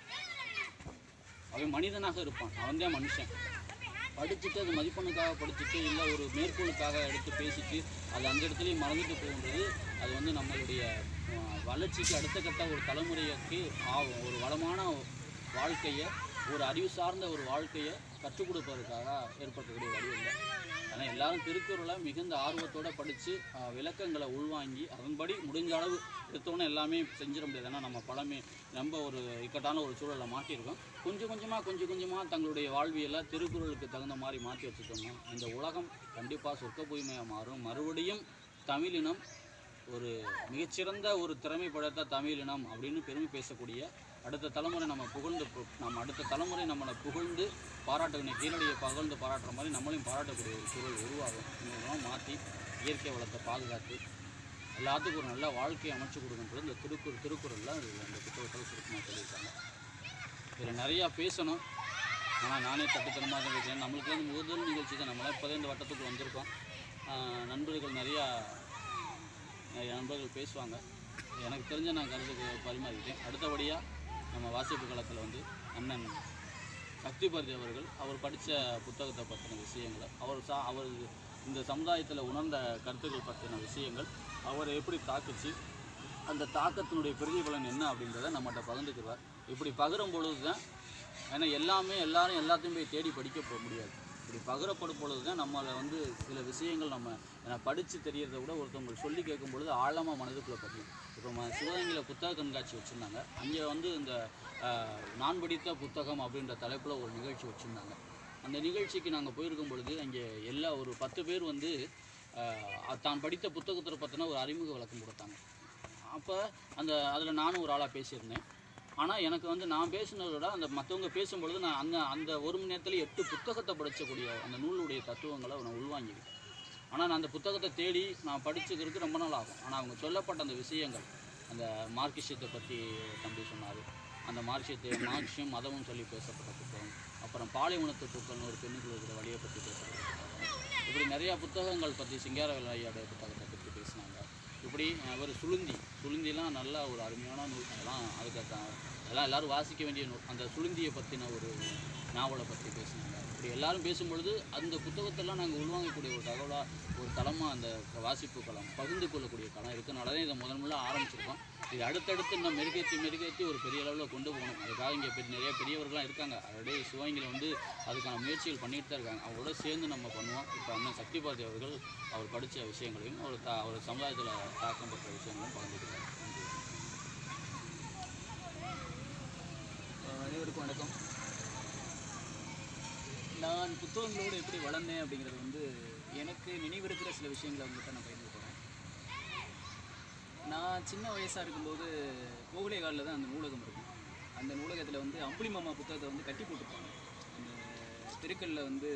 அவன் மனிதனாக இருப்பான் அவன்தான் மனுஷன் படிச்சுட்டு அது மதிப்பெண்ணுக்காக படிச்சுட்டு இல்லை ஒரு மேற்கோளுக்காக எடுத்து பேசிட்டு அது அந்த இடத்துலையும் மறந்துட்டு போகுன்றது அது வந்து நம்மளுடைய அஹ், வளர்ச்சிக்கு அடுத்த கட்ட ஒரு தலைமுறைக்கு ஆகும் ஒரு வளமான வாழ்க்கையை ஒரு அறிவு சார்ந்த ஒரு வாழ்க்கையை கற்றுக் கொடுப்பதற்காக ஏற்படுத்தக்கூடிய வழி இல்லை ஆனால் எல்லாரும் திருக்குறளை மிகுந்த ஆர்வத்தோட படித்து விளக்கங்களை உள்வாங்கி அதன்படி முடிஞ்ச அளவு எடுத்தோன்னே எல்லாமே செஞ்சிட முடியாது ஏன்னா நம்ம பழமை ரொம்ப ஒரு இக்கட்டான ஒரு சூழலில் மாட்டியிருக்கோம் கொஞ்சம் கொஞ்சமாக கொஞ்சம் கொஞ்சமாக தங்களுடைய வாழ்வியலை திருக்குறளுக்கு தகுந்த மாதிரி மாற்றி வச்சுட்டோம்னா இந்த உலகம் கண்டிப்பாக சொர்க்க பூமியாக மாறும் மறுபடியும் தமிழினம் ஒரு மிகச்சிறந்த ஒரு திறமை படைத்த தமிழினம் அப்படின்னு பெருமை பேசக்கூடிய அடுத்த தலைமுறை நம்ம புகழ்ந்து பு- நம்ம அடுத்த தலைமுறை நம்மளை புகழ்ந்து பாராட்டக்கூடிய கீழடியை பகழ்ந்து பாராட்டுற மாதிரி நம்மளையும் பாராட்டக்கூடிய ஒரு சூழல் உருவாகும் இதெல்லாம் மாற்றி இயற்கை வளத்தை பாதுகாத்து எல்லாத்துக்கும் ஒரு நல்ல வாழ்க்கையை அமைச்சு கொடுக்குன்றது இந்த திருக்குறள் திருக்குறளில் அந்த புத்தகத்தில் சுருக்கமாக சொல்லியிருக்காங்க இதில் நிறையா பேசணும் ஆனால் நானே தட்டுத்தனமாக தான் பேசுகிறேன் நம்மளுக்கு வந்து முதல் நிகழ்ச்சி தான் நம்மளாம் இப்போதான் இந்த வட்டத்துக்கு வந்திருக்கோம் ஆஹ் நண்பர்கள் நிறையா நிறைய நண்பர்கள் பேசுவாங்க எனக்கு தெரிஞ்ச நான் கருத்துக்கு பரிமாறிக்கிட்டேன் அடுத்தபடியாக நம்ம வாசிப்பு களத்தில் வந்து அண்ணன் சக்தி பாரதி அவர்கள் அவர் படித்த புத்தகத்தை பற்றின விஷயங்களை அவர் சா அவர் இந்த சமுதாயத்தில் உணர்ந்த கருத்துக்கள் பற்றின விஷயங்கள் அவரை எப்படி தாக்குச்சு அந்த தாக்கத்தினுடைய பிரதிபலன் என்ன அப்படின்றத நம்மகிட்ட பகிர்ந்துக்கிறார் இப்படி பகிரும் பொழுது தான் ஏன்னா எல்லாமே எல்லாரும் எல்லாத்தையும் போய் தேடி படிக்க போக முடியாது இப்படி பகிரப்படும் பொழுது தான் நம்மளை வந்து சில விஷயங்கள் நம்ம ஏன்னா படித்து தெரியறதை விட ஒருத்தவங்க சொல்லி கேட்கும் பொழுது ஆழமாக மனதுக்குள்ளே பதியும் இப்போ ம சிவகங்கையில் புத்தக கண்காட்சி வச்சுருந்தாங்க அங்கே வந்து இந்த ஆஹ், நான் படித்த புத்தகம் அப்படின்ற தலைப்பில் ஒரு நிகழ்ச்சி வச்சுருந்தாங்க அந்த நிகழ்ச்சிக்கு நாங்கள் போயிருக்கும் பொழுது அங்கே எல்லா ஒரு பத்து பேர் வந்து ஆஹ், தான் படித்த புத்தகத்தை பற்றின ஒரு அறிமுக விளக்கம் கொடுத்தாங்க அப்போ அந்த அதில் நானும் ஒரு ஆளாக பேசியிருந்தேன் ஆனால் எனக்கு வந்து நான் பேசினதை விட அந்த மற்றவங்க பேசும்பொழுது நான் அங்கே அந்த ஒரு மணி நேரத்தில் எட்டு புத்தகத்தை படிச்சக்கூடிய அந்த நூலுடைய தத்துவங்களை நான் உள்வாங்கிக்கிட்டேன் ஆனால் நான் அந்த புத்தகத்தை தேடி நான் படிச்சுக்கிறதுக்கு ரொம்ப நாள் ஆகும் ஆனால் அவங்க சொல்லப்பட்ட அந்த விஷயங்கள் அந்த மார்க்சியத்தை பற்றி தம்பி சொன்னார் அந்த மார்க்சியத்தை மார்க்சியம் மதமும் சொல்லி பேசப்பட்ட புத்தகம் அப்புறம் பாலைவனத்து பூக்கள்னு ஒரு பெண்ணுக்கு இருக்கிற வழியை பற்றி பேசப்பட்ட புத்தகம் இப்படி நிறையா புத்தகங்கள் பற்றி சிங்கார விளையாட புத்தகத்தை பற்றி பேசினாங்க இப்படி அவர் சுளுந்தி சுளுந்திலாம் நல்ல ஒரு அருமையான நூல் அதெல்லாம் அதுக்கு த- அதெல்லாம் எல்லாரும் வாசிக்க வேண்டிய நூல் அந்த சுளுந்தியை பற்றின ஒரு நாவலை பற்றி பேசினாங்க இப்படி எல்லாரும் பேசும்பொழுது அந்த புத்தகத்தெல்லாம் நாங்கள் உள்வாங்கக்கூடிய ஒரு தகவலாக ஒரு களமாக அந்த வாசிப்பு களம் பகிர்ந்து கொள்ளக்கூடிய களம் இருக்கனால தான் இதை முதன் முதல்ல ஆரம்பிச்சிருக்கோம் இது அடுத்தடுத்து இன்னும் மெருகேற்றி மெருகேற்றி ஒரு பெரிய அளவில் கொண்டு போகணும் அதுக்காக இங்கே பெரிய நிறைய பெரியவர்கள்லாம் இருக்காங்க ஆல்ரெடி சிவகங்கையில் வந்து அதுக்கான முயற்சிகள் பண்ணிட்டு தான் இருக்காங்க அவங்களோட சேர்ந்து நம்ம பண்ணுவோம் இப்போ அண்ணன் சக்தி பாரதி அவர்கள் அவர் படித்த விஷயங்களையும் அவர் தா அவர் சமுதாயத்தில் தாக்கம் பெற்ற விஷயங்களையும் பகிர்ந்துக்கிறார் நன்றி அனைவருக்கும் வணக்கம் நான் புத்தகங்களோடு எப்படி வளர்ந்தேன் அப்படிங்கிறது வந்து எனக்கு நினைவிருக்கிற சில விஷயங்களை உங்கள்கிட்ட நான் பகிர்ந்து போகிறேன் நான் சின்ன வயசாக இருக்கும்போது கோகுலே காலில் தான் அந்த நூலகம் இருக்கும் அந்த நூலகத்தில் வந்து அம்புலி மாமா புத்தகத்தை வந்து கட்டி போட்டுருப்பாங்க அந்த தெருக்களில் வந்து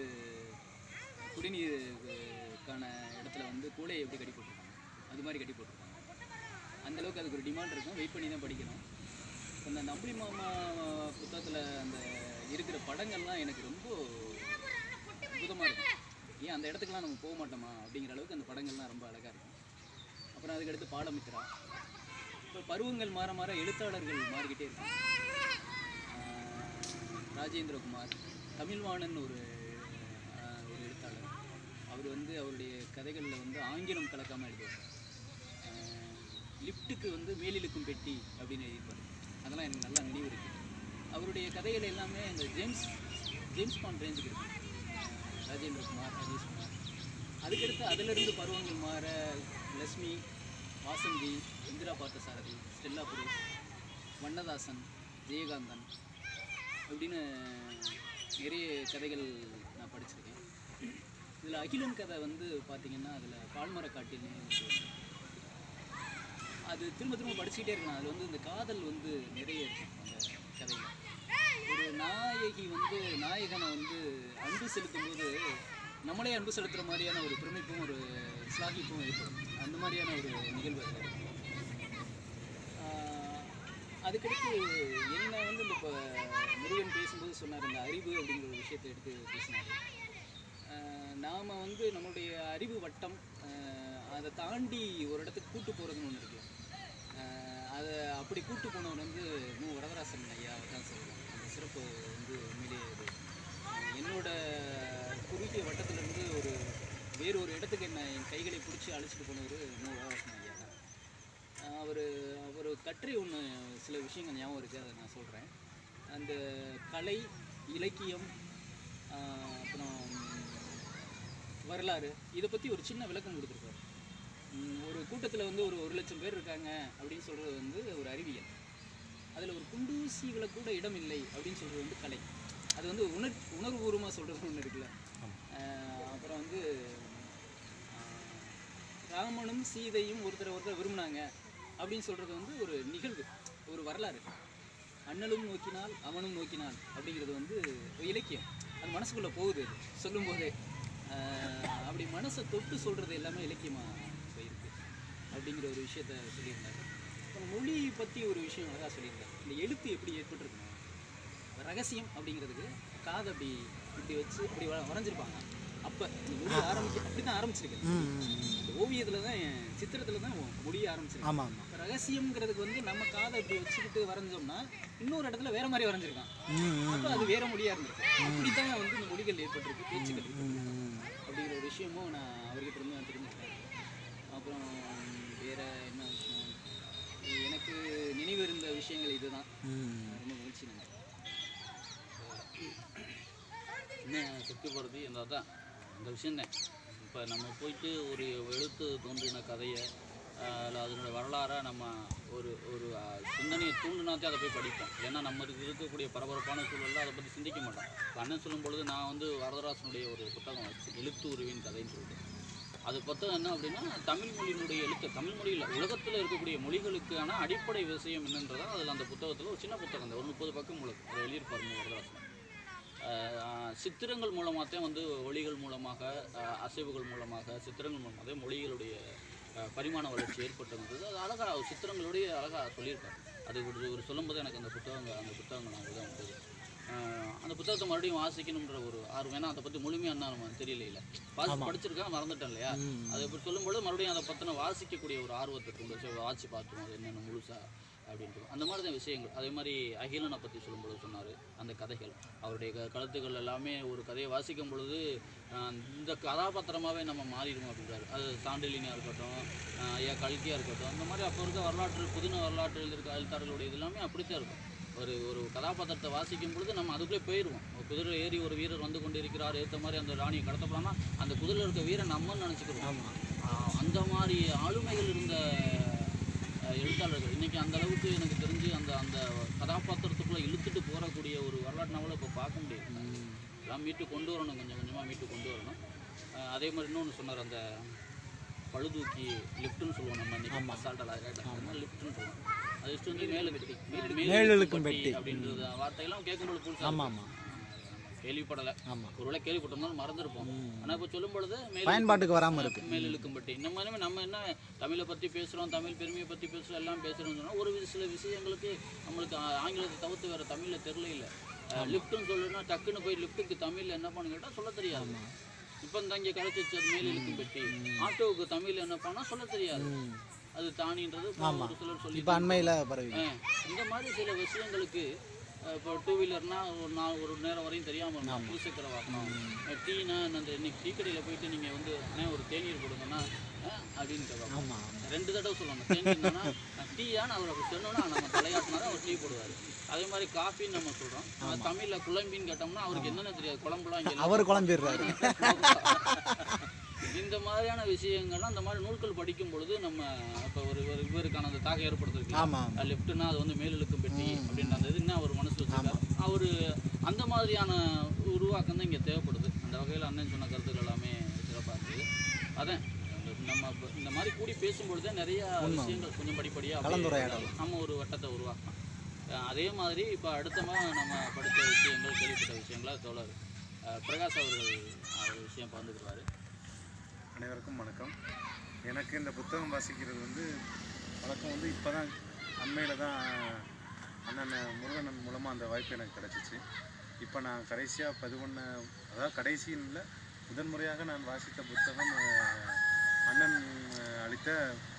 குடிநீருக்கான இடத்துல வந்து கூடையை எப்படி கட்டி போட்டிருப்பாங்க அது மாதிரி கட்டி போட்டிருப்பாங்க அந்த அளவுக்கு அதுக்கு ஒரு டிமாண்ட் இருக்கும் வெயிட் பண்ணி தான் படிக்கணும் இப்போ அந்த நம்பி மாமா புத்தகத்தில் அந்த இருக்கிற படங்கள்லாம் எனக்கு ரொம்ப அற்புதமாக இருக்கும் ஏன் அந்த இடத்துக்குலாம் நம்ம போக மாட்டோமா அப்படிங்கிற அளவுக்கு அந்த படங்கள்லாம் ரொம்ப அழகாக இருக்கும் அப்புறம் அதுக்கடுத்து பாடமித்திரா இப்போ பருவங்கள் மாற மாற எழுத்தாளர்கள் மாறிக்கிட்டே இருக்காங்க ஆஹ் ராஜேந்திரகுமார் தமிழ்வாணன் ஒரு ஆஹ் ஒரு எழுத்தாளர் அவர் வந்து அவருடைய கதைகளில் வந்து ஆங்கிலம் கலக்காமல் எழுதுவார் ஆஹ் லிஃப்ட்டுக்கு வந்து மேலிழுக்கும் பெட்டி அப்படின்னு எழுதியிருப்பார் அதெல்லாம் எனக்கு நல்லா நினைவு இருக்குது அவருடைய கதைகள் எல்லாமே இந்த ஜேம்ஸ் ஜேம்ஸ் பாண்ட் ரேஞ்சுக்கு இருக்கு ஆஹ் ராஜேந்திரகுமார் ராஜேஷ்குமார் அதுக்கடுத்து அதிலிருந்து பருவங்கள் மாற லக்ஷ்மி வாசந்தி இந்திரா பார்த்தசாரதி ஸ்டெல்லா புரூஸ் வண்ணதாசன் ஜெயகாந்தன் அப்படின்னு நிறைய கதைகள் நான் படிச்சிருக்கேன் இதில் அகிலன் கதை வந்து பார்த்தீங்கன்னா அதில் பால்மர காட்டில்னு ஒரு- அது திரும்ப திரும்ப படிச்சுக்கிட்டே இருக்கலாம் அதில் வந்து இந்த காதல் வந்து நிறைய இருக்கும் அந்த கதையில் ஒரு நாயகி வந்து நாயகனை வந்து அன்பு செலுத்தும்போது நம்மளே அன்பு செலுத்துகிற மாதிரியான ஒரு பிரமிப்பும் ஒரு ஸ்லாகிப்பும் ஏற்படும் அந்த மாதிரியான ஒரு நிகழ்வு அதில் இருக்கு. ஆஹ் அதுக்கடுத்து என்ன வந்து இந்த இப்போ முருகன் பேசும்போது சொன்னார் இந்த அறிவு அப்படிங்கிற ஒரு விஷயத்தை எடுத்து பேசினார் நாம் வந்து நம்மளுடைய அறிவு வட்டம் ஆஹ் அதை தாண்டி ஒரு இடத்துக்கு கூட்டு போகிறதுன்னு ஒன்று இருக்கு ஆஹ் அதை அப்படி கூட்டு போனவர் வந்து மு வரதராசன் ஐயா தான் சொல்லுவோம் அந்த சிறப்பு வந்து உண்மையிலேயே இது ஆஹ் என்னோட குறுகிய வட்டத்திலிருந்து ஒரு வேறு ஒரு இடத்துக்கு என்ன என் கைகளை பிடிச்சி அழைச்சிட்டு போனவர் மு வரதராசன் ஐயா தான் அவர் அவர் கட்டுரை ஒன்று சில விஷயங்கள் ஞாபகம் இருக்குது அதை நான் சொல்கிறேன் அந்த கலை இலக்கியம் ஆஹ் அப்புறம் வரலாறு இதை பற்றி ஒரு சின்ன விளக்கம் கொடுத்துருப்பாரு உம் ஒரு கூட்டத்தில் வந்து ஒரு ஒரு லட்சம் பேர் இருக்காங்க அப்படின்னு சொல்கிறது வந்து ஒரு அறிவியல் அதில் ஒரு குண்டூசிகளை கூட இடம் இல்லை அப்படின்னு சொல்கிறது வந்து கலை அது வந்து உணர் உணர்வுபூர்வமாக சொல்கிறது ஒன்று இருக்குல்ல ஆஹ் அப்புறம் வந்து ஆஹ் ராமனும் சீதையும் ஒருத்தரை ஒருத்தர் விரும்பினாங்க அப்படின்னு சொல்கிறது வந்து ஒரு நிகழ்வு ஒரு வரலாறு அண்ணலும் நோக்கினால் அவனும் நோக்கினான் அப்படிங்கிறது வந்து ஒரு இலக்கியம் அது மனசுக்குள்ளே போகுது அது சொல்லும்போதே ஆஹ் அப்படி மனசை தொட்டு சொல்கிறது எல்லாமே இலக்கியமாக போயிருக்கு அப்படிங்கிற ஒரு விஷயத்த சொல்லியிருந்தாரு அப்புறம் மொழி பற்றி ஒரு விஷயம் அழகாக சொல்லியிருந்தாரு இந்த எழுத்து எப்படி ஏற்பட்டிருக்கணும் ரகசியம் அப்படிங்கிறதுக்கு காதை அப்படி இப்படி வச்சு இப்படி வ- வரைஞ்சிருப்பாங்க அப்போ இந்த மொழி ஆரம்பிச்சு அப்படி தான் ஆரம்பிச்சிருக்கு ம் ம், ம். இந்த ஓவியத்தில் தான் சித்திரத்தில் தான் மொழி ஆரம்பிச்சிருக்கு ஆமாம் ஆமாம் இப்ப ரகசியம்ங்கிறதுக்கு வந்து நம்ம காதை இப்படி வச்சுக்கிட்டு வரைஞ்சோம்னா இன்னொரு இடத்துல வேற மாதிரி வரைஞ்சிருக்கான் ம் ம், அப்போ அது வேற மொழியா இருந்திருக்கு அப்படித்தான் வந்து இந்த மொழிகள் ஏற்பட்டிருக்கு பேச்சுக்கள் ம் ம். அப்படிங்கிற ஒரு விஷயமும் நான் அவர்கிட்ட இருந்து நான் தெரிஞ்சுக்கிட்டேன் அப்புறம் வேற என்ன விஷயம் எனக்கு நினைவு இருந்த விஷயங்கள் இதுதான் ம் ரொம்ப மகிழ்ச்சி நன்றி இன்னும் சுற்றி போகிறது இந்த தான் இந்த விஷயம்தான் இப்போ நம்ம போயிட்டு ஒரு எழுத்து தோன்றின கதையை இல்லை அதனுடைய வரலாறை நம்ம ஒரு ஒரு அஹ், சிந்தனையை தூண்டினாத்தே அதை போய் படிப்போம் ஏன்னா நம்ம இருக்கு- இருக்கக்கூடிய பரபரப்பான சூழலில் அதை பற்றி சிந்திக்க மாட்டோம் இப்போ அண்ணன் சொல்லும் பொழுது நான் வந்து வரதராசனுடைய ஒரு புத்தகம் வச்சு எழுத்து உருவின் கதைன்னு சொல்லிட்டு அது புத்தகம் என்ன அப்படின்னா தமிழ் மொழியினுடைய எழுத்து தமிழ் மொழியில் உலகத்தில் இருக்கக்கூடிய மொழிகளுக்கான அடிப்படை விஷயம் என்னன்றதா அதில் அந்த புத்தகத்தில் ஒரு சின்ன புத்தகம் அந்த ஒரு முப்பது பக்கம் முழு அதை எழுதியிருப்பார் மு. வரதராசன் ஆஹ் சித்திரங்கள் மூலமாக தான் வந்து ஒளிகள் மூலமாக ஆஹ் அசைவுகள் மூலமாக சித்திரங்கள் மூலமாக தான் மொழிகளுடைய ஆஹ் பரிமாண வளர்ச்சி ஏற்பட்டிருந்தது அது அழகாக சித்திரங்களுடைய அழகாக சொல்லியிருப்பார் அது ஒரு ஒரு சொல்லும்போது எனக்கு அந்த புத்தகங்கள் அந்த புத்தகங்கள் நான் தான் வந்தது ஆஹ் அந்த புத்தகத்தை மறுபடியும் வாசிக்கணுன்ற ஒரு ஆர்வம் ஏன்னா அதை பற்றி முழுமையாக என்ன நம்ம தெரியல இல்லை வாசி படிச்சிருக்கேன் மறந்துட்டேன் இல்லையா ம். அதை இப்படி சொல்லும்போது மறுபடியும் அதை பற்றின வாசிக்கக்கூடிய ஒரு ஆர்வத்தை தூண்டு சரி வாசிச்சு பார்த்துருவோம் அது என்னென்ன முழுசா அப்படின்ட்டு அந்த மாதிரி தான் விஷயங்கள் அதே மாதிரி அகிலனை பற்றி சொல்லும்போது சொன்னார் அந்த கதைகள் அவருடைய க கருத்துக்கள் எல்லாமே ஒரு கதையை வாசிக்கும் பொழுது ஆஹ் இந்த கதாபாத்திரமாகவே நம்ம மாறிடுவோம் அப்படின்றாரு அது சாண்டிலினியாக இருக்கட்டும் ஆஹ் ஐயா கல்கியாக இருக்கட்டும் அந்த மாதிரி அப்போ இருக்க வரலாற்று புதின வரலாற்று எழுதியிருக்க எழுத்தாளர்களுடைய இது எல்லாமே அப்படித்தான் இருக்கும் ஒரு ஒரு கதாபாத்திரத்தை வாசிக்கும் பொழுது நம்ம அதுக்குள்ளே போயிடுவோம் ஒரு குதிரை ஏறி ஒரு வீரர் வந்து கொண்டு இருக்கிறார் ஏற்ற மாதிரி அந்த ராணியை கடத்தப்படாமனா அந்த குதிரையில் இருக்க வீரன் நம்மன்னு நினச்சிக்கிறோம் ஆமாம் ஆஹ் அந்த மாதிரி ஆளுமைகள் இருந்த ஆஹ் எழுத்தாளர்கள் இன்னைக்கு அந்த அளவுக்கு எனக்கு தெரிஞ்சு அந்த அந்த கதாபாத்திரத்துக்குள்ளே இழுத்துட்டு போகக்கூடிய ஒரு வரலாற்று நாவலை இப்போ பார்க்க முடியும் எல்லாம் மீட்டு கொண்டு வரணும் கொஞ்சம் கொஞ்சமாக மீட்டு கொண்டு வரணும் ஆஹ் அதே மாதிரி இன்னொன்று சொன்னார் அந்த பழுதூக்கி லிஃப்ட்னு சொல்லுவோம் நம்ம இன்னைக்கு அசால்ட்டாக அது மாதிரி லிஃப்ட்னு சொல்லுவோம் அது just வந்து மேலுக்கு மேலெழுக்கும் பெட்டி. அப்படின்றது வார்த்தையெல்லாம் கேட்கும்போது புதுசாக ஆமாம் ஆமாம் கேள்விப்படலை ஆமாம் ஒருவேளை கேள்விப்பட்டிருந்தாலும் மறந்துருப்போம் ஆனால் இப்போ சொல்லும் பொழுது மேல் பயன்பாட்டுக்கு வராமல் இருக்கு மேல் இழுக்கும்பட்டி இந்த மாதிரி நம்ம என்ன தமிழை பற்றி பேசுகிறோம் தமிழ் பெருமையை பற்றி பேசுகிறோம் எல்லாம் பேசுகிறோம்னு சொன்னால் ஒரு வி- சில விஷயங்களுக்கு நம்மளுக்கு ஆ- ஆங்கிலத்தை தவிர்த்து வேறு தமிழில் தெரியல இல்லை லிஃப்ட்டுன்னு சொல்லுன்னா டக்குன்னு போய் லிஃப்ட்டுக்கு தமிழில் என்ன பண்ணு கேட்டால் சொல்ல தெரியாது இப்போ இந்த இங்கே கிடைச்சி வச்சது மேல் இழுக்கும் பெட்டி ஆட்டோவுக்கு தமிழில் என்ன பண்ணால் சொல்ல தெரியாது அது தானின்றது இப்போ ஒரு சிலர் சொல்லி இப்போ அண்மையில் பரவி ஆ, இந்த மாதிரி சில விஷயங்களுக்கு அஹ், இப்போ டூ வீலர்னா ஒரு நாள் ஒரு நேரம் வரையும் தெரியாமல் இருக்கும் பூசக்கரை வாங்கணும் டீனா அந்த இன்னைக்கு டீ கடையில் போயிட்டு நீங்கள் வந்து அண்ணே ஒரு தேநீர் கொடுங்கன்னா ஆ, அப்படின்னு கேட்பாங்க ஆமாம் ரெண்டு தடவை சொல்லணும் தேநீர்னா டீயான்னு அவர் அப்படி சொன்னோன்னா நம்ம தலையாட்டினா தான் அவர் டீ போடுவார் அதே மாதிரி காஃபின்னு நம்ம சொல்கிறோம் தமிழில் குழம்பின்னு கேட்டோம்னா அவருக்கு என்னென்ன தெரியாது குழம்புலாம் இங்கே அவர் குழம்பிடுறாரு இந்த மாதிரியான விஷயங்கள்லாம் அந்த மாதிரி நூல்கள் படிக்கும் பொழுது நம்ம இப்போ ஒரு ஒரு பேருக்கான அந்த தாக்கம் ஏற்படுத்திருக்கு ஆமா ஆமா லெஃப்ட்னா அது வந்து மேலிழுக்கும் பெட்டி அப்படின்ற அந்த இது என்ன அவர் மனசுல வச்சிருக்காரு அவர் அந்த மாதிரியான உருவாக்கம் தான் இங்கே தேவைப்படுது அந்த வகையில் அண்ணன் சொன்ன கருத்துக்கள் எல்லாமே சிறப்பாக இருக்குது அதான் இந்த- நம்ம இப்ப இந்த மாதிரி கூடி பேசும்பொழுது தான் நிறைய விஷயங்கள் கொஞ்சம் படிப்படியாக கலந்துரையாடல். நம்ம ஒரு வட்டத்தை உருவாக்கலாம் அஹ் அதே மாதிரி இப்போ அடுத்தமாக நம்ம படித்த விஷயங்கள் கேள்விப்பட்ட விஷயங்களை தோழர் அஹ் பிரகாஷ் அவர்கள் அவர் விஷயம் பகிர்ந்துக்கிறாரு அனைவருக்கும் வணக்கம் எனக்கு இந்த புத்தகம் வாசிக்கிறது வந்து வழக்கம் வந்து இப்போ தான் அண்மையில் தான் அண்ணன் முருகனன் மூலமாக அந்த வாய்ப்பு எனக்கு கிடச்சிச்சு இப்போ நான் கடைசியாக பதிவொன்று அதாவது கடைசியில் இல்லை முதன்முறையாக நான் வாசித்த புத்தகம் அஹ், அண்ணன் அஹ், அளித்த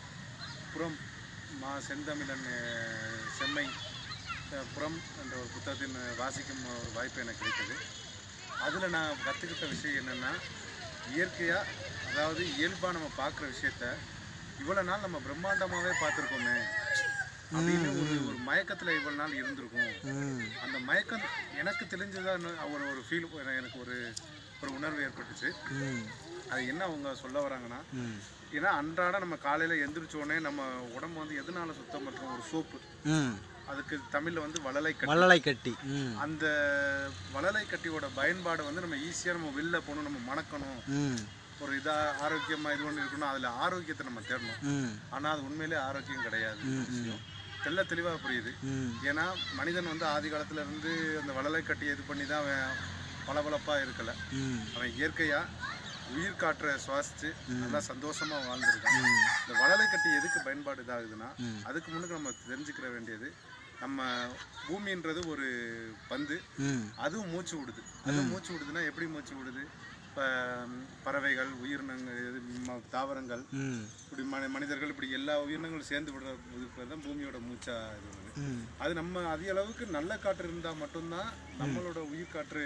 புறம் மா செந்தமிழன் அஹ், செம்மை அஹ், புறம் என்ற ஒரு புத்தகத்தின் வாசிக்கும் ஒரு வாய்ப்பு எனக்கு கிடைத்தது அதில் நான் கற்றுக்கிட்ட விஷயம் என்னென்னா இயற்கையாக அதாவது இயல்பாக நம்ம பார்க்குற விஷயத்த இவ்வளோ நாள் நம்ம பிரம்மாண்டமாகவே பார்த்துருக்கோமே அப்படின்னு ஒரு ஒரு மயக்கத்தில் இவ்வளோ நாள் இருந்திருக்கும் ம் அந்த மயக்கம் எனக்கு தெரிஞ்சதான் ஒரு ஒரு ஃபீல் எனக்கு ஒரு ஒரு உணர்வு ஏற்பட்டுச்சு ம் அது என்ன அவங்க சொல்ல வராங்கன்னா ம் ஏன்னா அன்றாட நம்ம காலையில் எந்திரிச்ச உடனே நம்ம உடம்பு வந்து எதனால சுத்தம் பண்ணுறோம் ஒரு சோப்பு ம் அதுக்கு தமிழில் வந்து வளலை கட்டி மல்லலை கட்டி ம் அந்த வளலை கட்டியோட பயன்பாடு வந்து நம்ம ஈஸியாக நம்ம வெளில போகணும் நம்ம மணக்கணும் ம் ஒரு இதாக ஆரோக்கியமாக இது ஒன்று இருக்கணும் அதில் ஆரோக்கியத்தை நம்ம தேடணும் ம் ஆனால் அது உண்மையிலே ஆரோக்கியம் கிடையாது ம், விஷயம் தெள்ள தெளிவாக புரியுது ம் ஏன்னா மனிதன் வந்து ஆதி காலத்துல இருந்து அந்த வளலை கட்டி இது பண்ணி தான் அவன் பளபளப்பாக இருக்கலை ம் அவன் இயற்கையாக உயிர் காற்றை சுவாசித்து நல்லா சந்தோஷமாக வாழ்ந்துருக்கான் ம் இந்த வளலை கட்டி எதுக்கு பயன்பாடு இதாகுதுன்னா ம். அதுக்கு முன்னுக்கு நம்ம தெரிஞ்சுக்கிற வேண்டியது நம்ம பூமின்றது ஒரு பந்து ம் அதுவும் மூச்சு விடுது அது மூச்சு விடுதுன்னா எப்படி மூச்சு விடுது இப்போ பறவைகள் உயிரினங்கள் இது ம- தாவரங்கள் ம் இப்படி மனி மனிதர்கள் இப்படி எல்லா உயிரினங்களும் சேர்ந்து விடுற இது தான் பூமியோட மூச்சா இது வருது ம் அது நம்ம அதிக அளவுக்கு நல்ல காற்று இருந்தால் மட்டும்தான் நம்மளோட உயிர் காற்று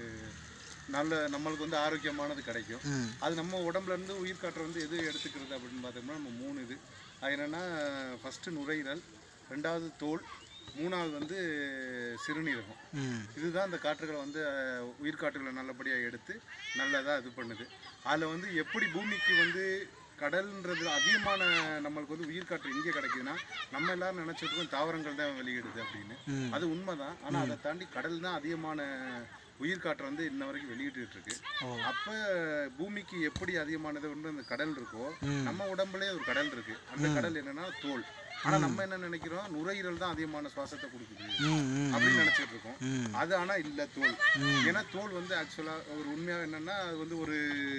நல்ல நம்மளுக்கு வந்து ஆரோக்கியமானது கிடைக்கும் ம் அது நம்ம உடம்புல இருந்து உயிர் காற்றை வந்து எது எடுத்துக்கிறது அப்படின்னு பார்த்தோம்னா நம்ம மூணு இது அது என்னென்னா ஃபஸ்ட்டு நுரையீரல் ரெண்டாவது தோல் மூணாவது வந்து சிறுநீரகம் ம் இதுதான் அந்த காற்றுகளை வந்து அஹ், உயிர் காற்றுகளை நல்லபடியாக எடுத்து நல்லதாக இது பண்ணுது அதில் வந்து எப்படி பூமிக்கு வந்து கடல்ன்றது அதிகமான நம்மளுக்கு வந்து உயிர் காற்று எங்கே கிடைக்குதுன்னா நம்ம எல்லாரும் நினச்சிருக்கோம் தாவரங்கள் தான் வெளியிடுது அப்படின்னு ம். அது உண்மைதான் ஆனால் அதை தாண்டி கடல் தான் அதிகமான உயிர் காற்றை வந்து இன்ன வரைக்கும் வெளியிட்டு இருக்கு ஓ. அப்போ பூமிக்கு எப்படி அதிகமானது வந்து அந்த கடல் இருக்கோ ம். நம்ம உடம்புலயே ஒரு கடல் இருக்கு அந்த கடல் என்னன்னா தோல் ஆனா நம்ம என்ன நினைக்கிறோம் நுரையீரல் தான் அதிகமான சுவாசத்தை கொடுக்குது ம் ம் அப்படின்னு நினைச்சிட்டு இருக்கோம் ம் அது ஆனா இல்ல தோல் ம். ஏன்னா தோல் வந்து ஆக்சுவலா ஒரு உண்மையா என்னன்னா அது வந்து ஒரு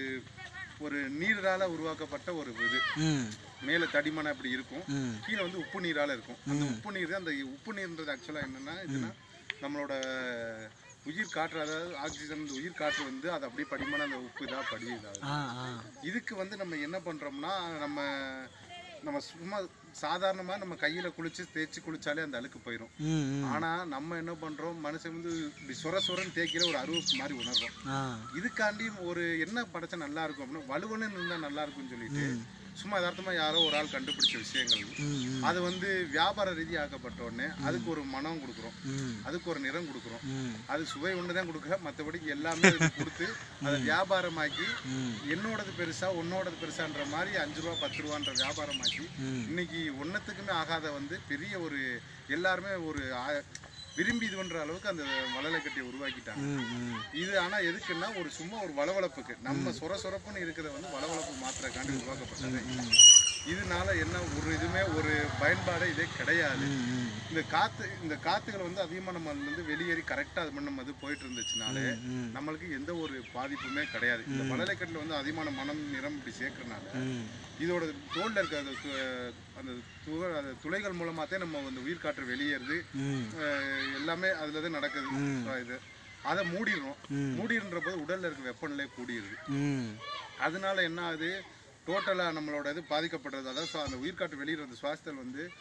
ஒரு நீரால உருவாக்கப்பட்ட ஒரு இது ம் மேல தடிமனா இப்படி இருக்கும் ம் கீழே வந்து உப்பு நீரால இருக்கும் அந்த உப்பு நீர் அந்த உப்பு நீர்ன்றது ஆக்சுவலா என்னன்னா இதுனா நம்மளோட உயிர் காற்று அதாவது ஆக்சிஜன் இந்த உயிர் காற்று வந்து அது அப்படியே படிமான அந்த உப்பு இதாக படியுது ஆ ஆ இதுக்கு வந்து நம்ம என்ன பண்றோம்னா நம்ம நம்ம சும்மா சாதாரணமா நம்ம கையில குளிச்சு தேய்ச்சி குளிச்சாலே அந்த அழுக்கு போயிடும் ம் ம் ஆனா நம்ம என்ன பண்றோம் மனுஷன் வந்து இப்படி சொர சொரன்னு தேய்க்கிற ஒரு அருவப்பு மாதிரி உணர்றோம் ஆ இதுக்காண்டி ஒரு என்ன படைச்சா நல்லா இருக்கும் அப்படின்னா வலுவன்னு இருந்தா நல்லா இருக்கும்னு சொல்லிட்டு சும்மா யதார்த்தமா யாரோ ஒரு ஆள் கண்டுபிடிச்ச விஷயங்கள் ம் ம் அது வந்து வியாபார ரீதியாக்கப்பட்ட உடனே அதுக்கு ஒரு மனம் கொடுக்குறோம் ம் அதுக்கு ஒரு நிறம் கொடுக்குறோம் ம் அது சுவை ஒன்று தான் கொடுக்குற மற்றபடி எல்லாமே அதுக்கு கொடுத்து அதை வியாபாரமாக்கி ம் என்னோடது பெருசா உன்னோடது பெருசான்ற மாதிரி அஞ்சு ரூபா பத்து ரூபான்ற வியாபாரமாக்கி ம் இன்னைக்கு ஒன்னத்துக்குமே ஆகாத வந்து பெரிய ஒரு எல்லாருமே ஒரு ஆ- விரும்பி இது பண்ற அளவுக்கு அந்த வளலை கட்டியை உருவாக்கிட்டாங்க ம் ம் இது ஆனா எதுக்குன்னா ஒரு சும்மா ஒரு வளவளப்புக்கு நம்ம சொர சொரப்புன்னு இருக்கிறத வந்து வளவளப்பு மாத்திரக்காண்டி உருவாக்கப்பட்டது இதனால என்ன ஒரு இதுமே ஒரு பயன்பாடே இதே கிடையாது ம் ம் இந்த காத்து இந்த காத்துகள் வந்து அதிகமா நம்ம அதுல இருந்து வெளியேறி கரெக்டா அது பண்ண அது போயிட்டு இருந்துச்சுனாலே ம் நம்மளுக்கு எந்த ஒரு பாதிப்புமே கிடையாது இந்த வளலைக்கட்டில் வந்து அதிகமான மனம் நிறம் இப்படி சேர்க்கறனால ம் இதோட தோல்ல இருக்க அந்த து- அந்த துக அந்த துளைகள் மூலமாக தான் நம்ம அந்த உயிர் காற்று வெளியேறுது ம் அஹ் எல்லாமே அதில் தான் நடக்குது ம். அஹ் இது அதை மூடிடுறோம் ம். மூடிடுற போது உடல்ல இருக்க வெப்பநிலை கூடிடுது ம் அதனால என்ன ஆகுது டோட்டலாக நம்மளோட இது பாதிக்கப்படுறது அதாவது சுவா- அந்த உயிர் காற்று வெளியிடுறது சுவாசத்தில் வந்து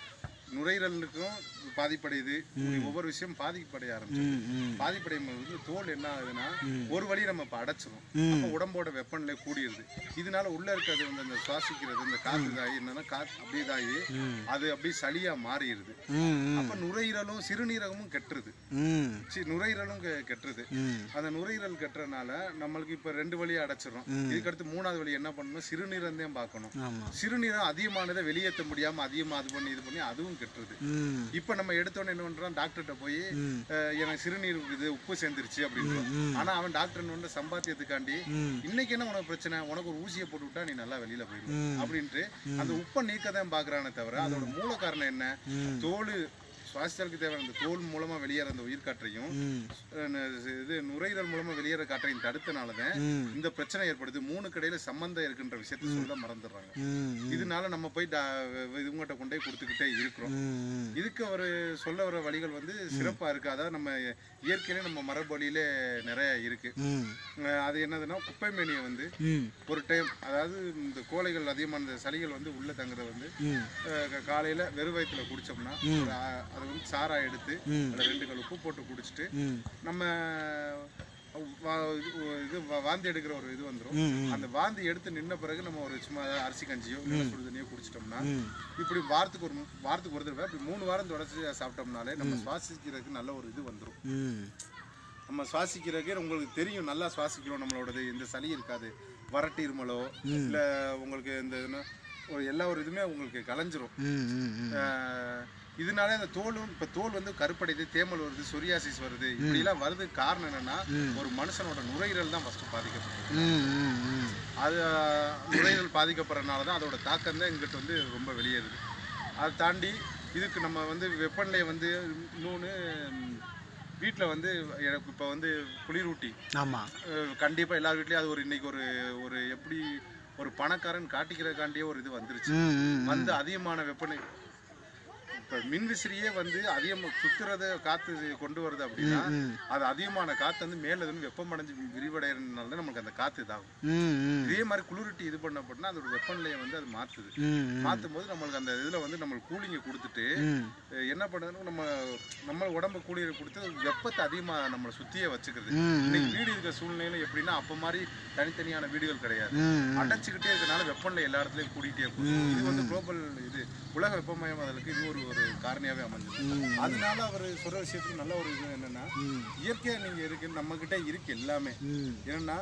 நுரையீரலுக்கும் பாதிப்படையுது இப்படி ஒவ்வொரு விஷயம் பாதிப்படைய ஆரம்பிச்சு ம் ம் பாதிப்படையும் போது தோல் என்ன ஆகுதுன்னா ஒரு வழி நம்ம இப்போ அடைச்சிரும் அப்போ உடம்போட வெப்பநிலை கூடிடுது இதனால உள்ள இருக்கிறது வந்து அந்த சுவாசிக்கிறது இந்த காத்து இதாகி என்னன்னா காத்து அப்படியே இதாகி அது அப்படியே சளியா மாறிடுது ம் ம் அப்ப நுரையீரலும் சிறுநீரகமும் கெட்டுருது ம் சி- நுரையீரலும் கெ- கெட்டுருது ம் அந்த நுரையீரல் கெட்டுறதுனால நம்மளுக்கு இப்ப ரெண்டு வழியை அடைச்சிரும் இதுக்கடுத்து மூணாவது வழி என்ன பண்ணணும் சிறுநீரம் தான் பார்க்கணும் ஆமாம் சிறுநீரம் அதிகமானதை வெளியேற்ற முடியாம அதிகமா அது பண்ணி இது பண்ணி அதுவும் கெட்டுருது ம் இப்ப நம்ம எடுத்தோன்னே என்ன பண்றோம் டாக்டர்கிட்ட போய் ம். அஹ், எனக்கு சிறுநீர் இது உப்பு சேர்ந்துருச்சு அப்படின்றோம் ஆனா அவன் டாக்டர் வந்து சம்பாத்தியத்துக்காண்டி ம். இன்னைக்கு என்ன உனக்கு பிரச்சனை உனக்கு ஒரு ஊசியை போட்டு விட்டா நீ நல்லா வெளியில போயிடும் அப்படின்ட்டு அந்த உப்பை நீக்க தான் பாக்குறானே தவிர அதோட மூல காரணம் என்ன தோல் சுவாசித்தலுக்கு தேவையான அந்த தோல் மூலமா வெளியேற அந்த உயிர் காற்றையும் ம் அஹ், இது நுரையீரல் மூலமா வெளியேற காற்றையும் தடுத்தனால தான் ம் இந்த பிரச்சனை ஏற்படுது மூணு கடையில சம்பந்தம் இருக்குன்ற விஷயத்த சொல்ல மறந்துடுறாங்க ம் இதனால நம்ம போய் டா- இவங்ககிட்ட கொண்டு போய் கொடுத்துக்கிட்டே இருக்கிறோம் ம் இதுக்கு அவர் சொல்ல வர வழிகள் வந்து சிறப்பா இருக்கு அதாவது நம்ம இயற்கையிலே நம்ம மரபு வழியிலே நிறைய இருக்கு ம் அஹ் அது என்னதுன்னா குப்பை மேனியை வந்து ம் ஒரு டைம் அதாவது இந்த கோழைகள் அதிகமான இந்த சளிகள் வந்து உள்ள தங்குறத வந்து ம் அஹ் க- காலையில வெறும் வயிற்றுல குடிச்சோம்னா ஒரு ஆ- அதை வந்து சாரா எடுத்து அதில் ரெண்டு கல் உப்பு போட்டு குடிச்சிட்டு ம் நம்ம வா- இது- இது வா- வாந்தி எடுக்கிற ஒரு இது வந்துடும் ம் அந்த வாந்தி எடுத்து நின்ன பிறகு நம்ம ஒரு சும்மா ஏதாவது அரிசி கஞ்சியோ இல்லை சுடு தண்ணியோ குடிச்சிட்டோம்னா ம் இப்படி வாரத்துக்கு ஒரு மு- வாரத்துக்கு ஒரு தடவை இப்படி மூணு வாரம் தொடர்ச்சி சாப்பிட்டோம்னாலே நம்ம சுவாசிக்கிறதுக்கு நல்ல ஒரு இது வந்துடும் ம் நம்ம சுவாசிக்கிறதுக்கே உங்களுக்கு தெரியும் நல்லா சுவாசிக்கிறோம் நம்மளோடது இந்த சளி இருக்காது வறட்டு இருமலோ இல்லை உங்களுக்கு இந்த இதுனா ஒரு எல்லா ஒரு இதுவுமே உங்களுக்கு கலைஞ்சிரும் ம் ம் ம் ஆஹ் இதனால அந்த தோலும் இப்போ தோல் வந்து கருப்படைது தேமல் வருது சொரியாசிஸ் வருது இப்படிலாம் வருதுக்கு காரணம் என்னன்னா ஒரு மனுஷனோட நுரையீரல் தான் ஃபர்ஸ்ட் பாதிக்கப்படுது ம் ம் ம் அது ஆஹ், நுரையீரல் பாதிக்கப்படுறதுனால தான் அதோட தாக்கம் தான் எங்கிட்ட வந்து ரொம்ப வெளியேறுது அதை தாண்டி இதுக்கு நம்ம வந்து வெப்பநிலையை வந்து இன்னொன்று வீட்டில் வந்து எனக்கு இப்போ வந்து குளிரூட்டி ஆமாம் அஹ், கண்டிப்பா எல்லார் வீட்லயும் அது ஒரு இன்னைக்கு ஒரு ஒரு எப்படி ஒரு பணக்காரன் காட்டிக்கிறதுக்காண்டியே ஒரு இது வந்துருச்சு ம் ம் வந்து அதிகமான வெப்பநிலை இப்போ மின்விசிறியே வந்து அதிகமாக சுத்துறத காத்து கொண்டு வருது அப்படின்னா அது அதிகமான காத்து வந்து மேல இருந்து வெப்பமடைஞ்சு விரிவடைகிறதுனால தான் நமக்கு அந்த காத்து இதாகும் ம் ம் இதே மாதிரி குளிரூட்டி இது பண்ணப்பட்டனா அதோட வெப்பநிலையை வந்து அது மாத்துது ம் மாற்றும் போது நம்மளுக்கு அந்த இதுல வந்து நம்மளுக்கு கூலிங்கை கொடுத்துட்டு ம் அஹ், என்ன பண்ணுதுன்னா நம்ம நம்ம உடம்பு கூலியை கொடுத்து வெப்பத்தை அதிகமா நம்மளை சுத்தியே வச்சுக்கிறது ம், இன்னைக்கு வீடு இருக்கிற சூழ்நிலையில எப்படின்னா அப்ப மாதிரி தனித்தனியான வீடுகள் கிடையாது ம் அடைச்சிக்கிட்டே இருக்கனால வெப்பநிலை எல்லா இடத்துலயும் கூடிட்டே போகுது இது வந்து குளோபல் இது உலக வெப்பமயமாதலுக்கு இது ஒரு ஒரு காரணியாவே அமைஞ்சது அதனால அவர் சொல்ற விஷயத்துக்கு நல்ல ஒரு இது என்னன்னா இயற்கையா நீங்க இருக்கு நம்ம கிட்ட இருக்கு எல்லாமே ம் என்னன்னா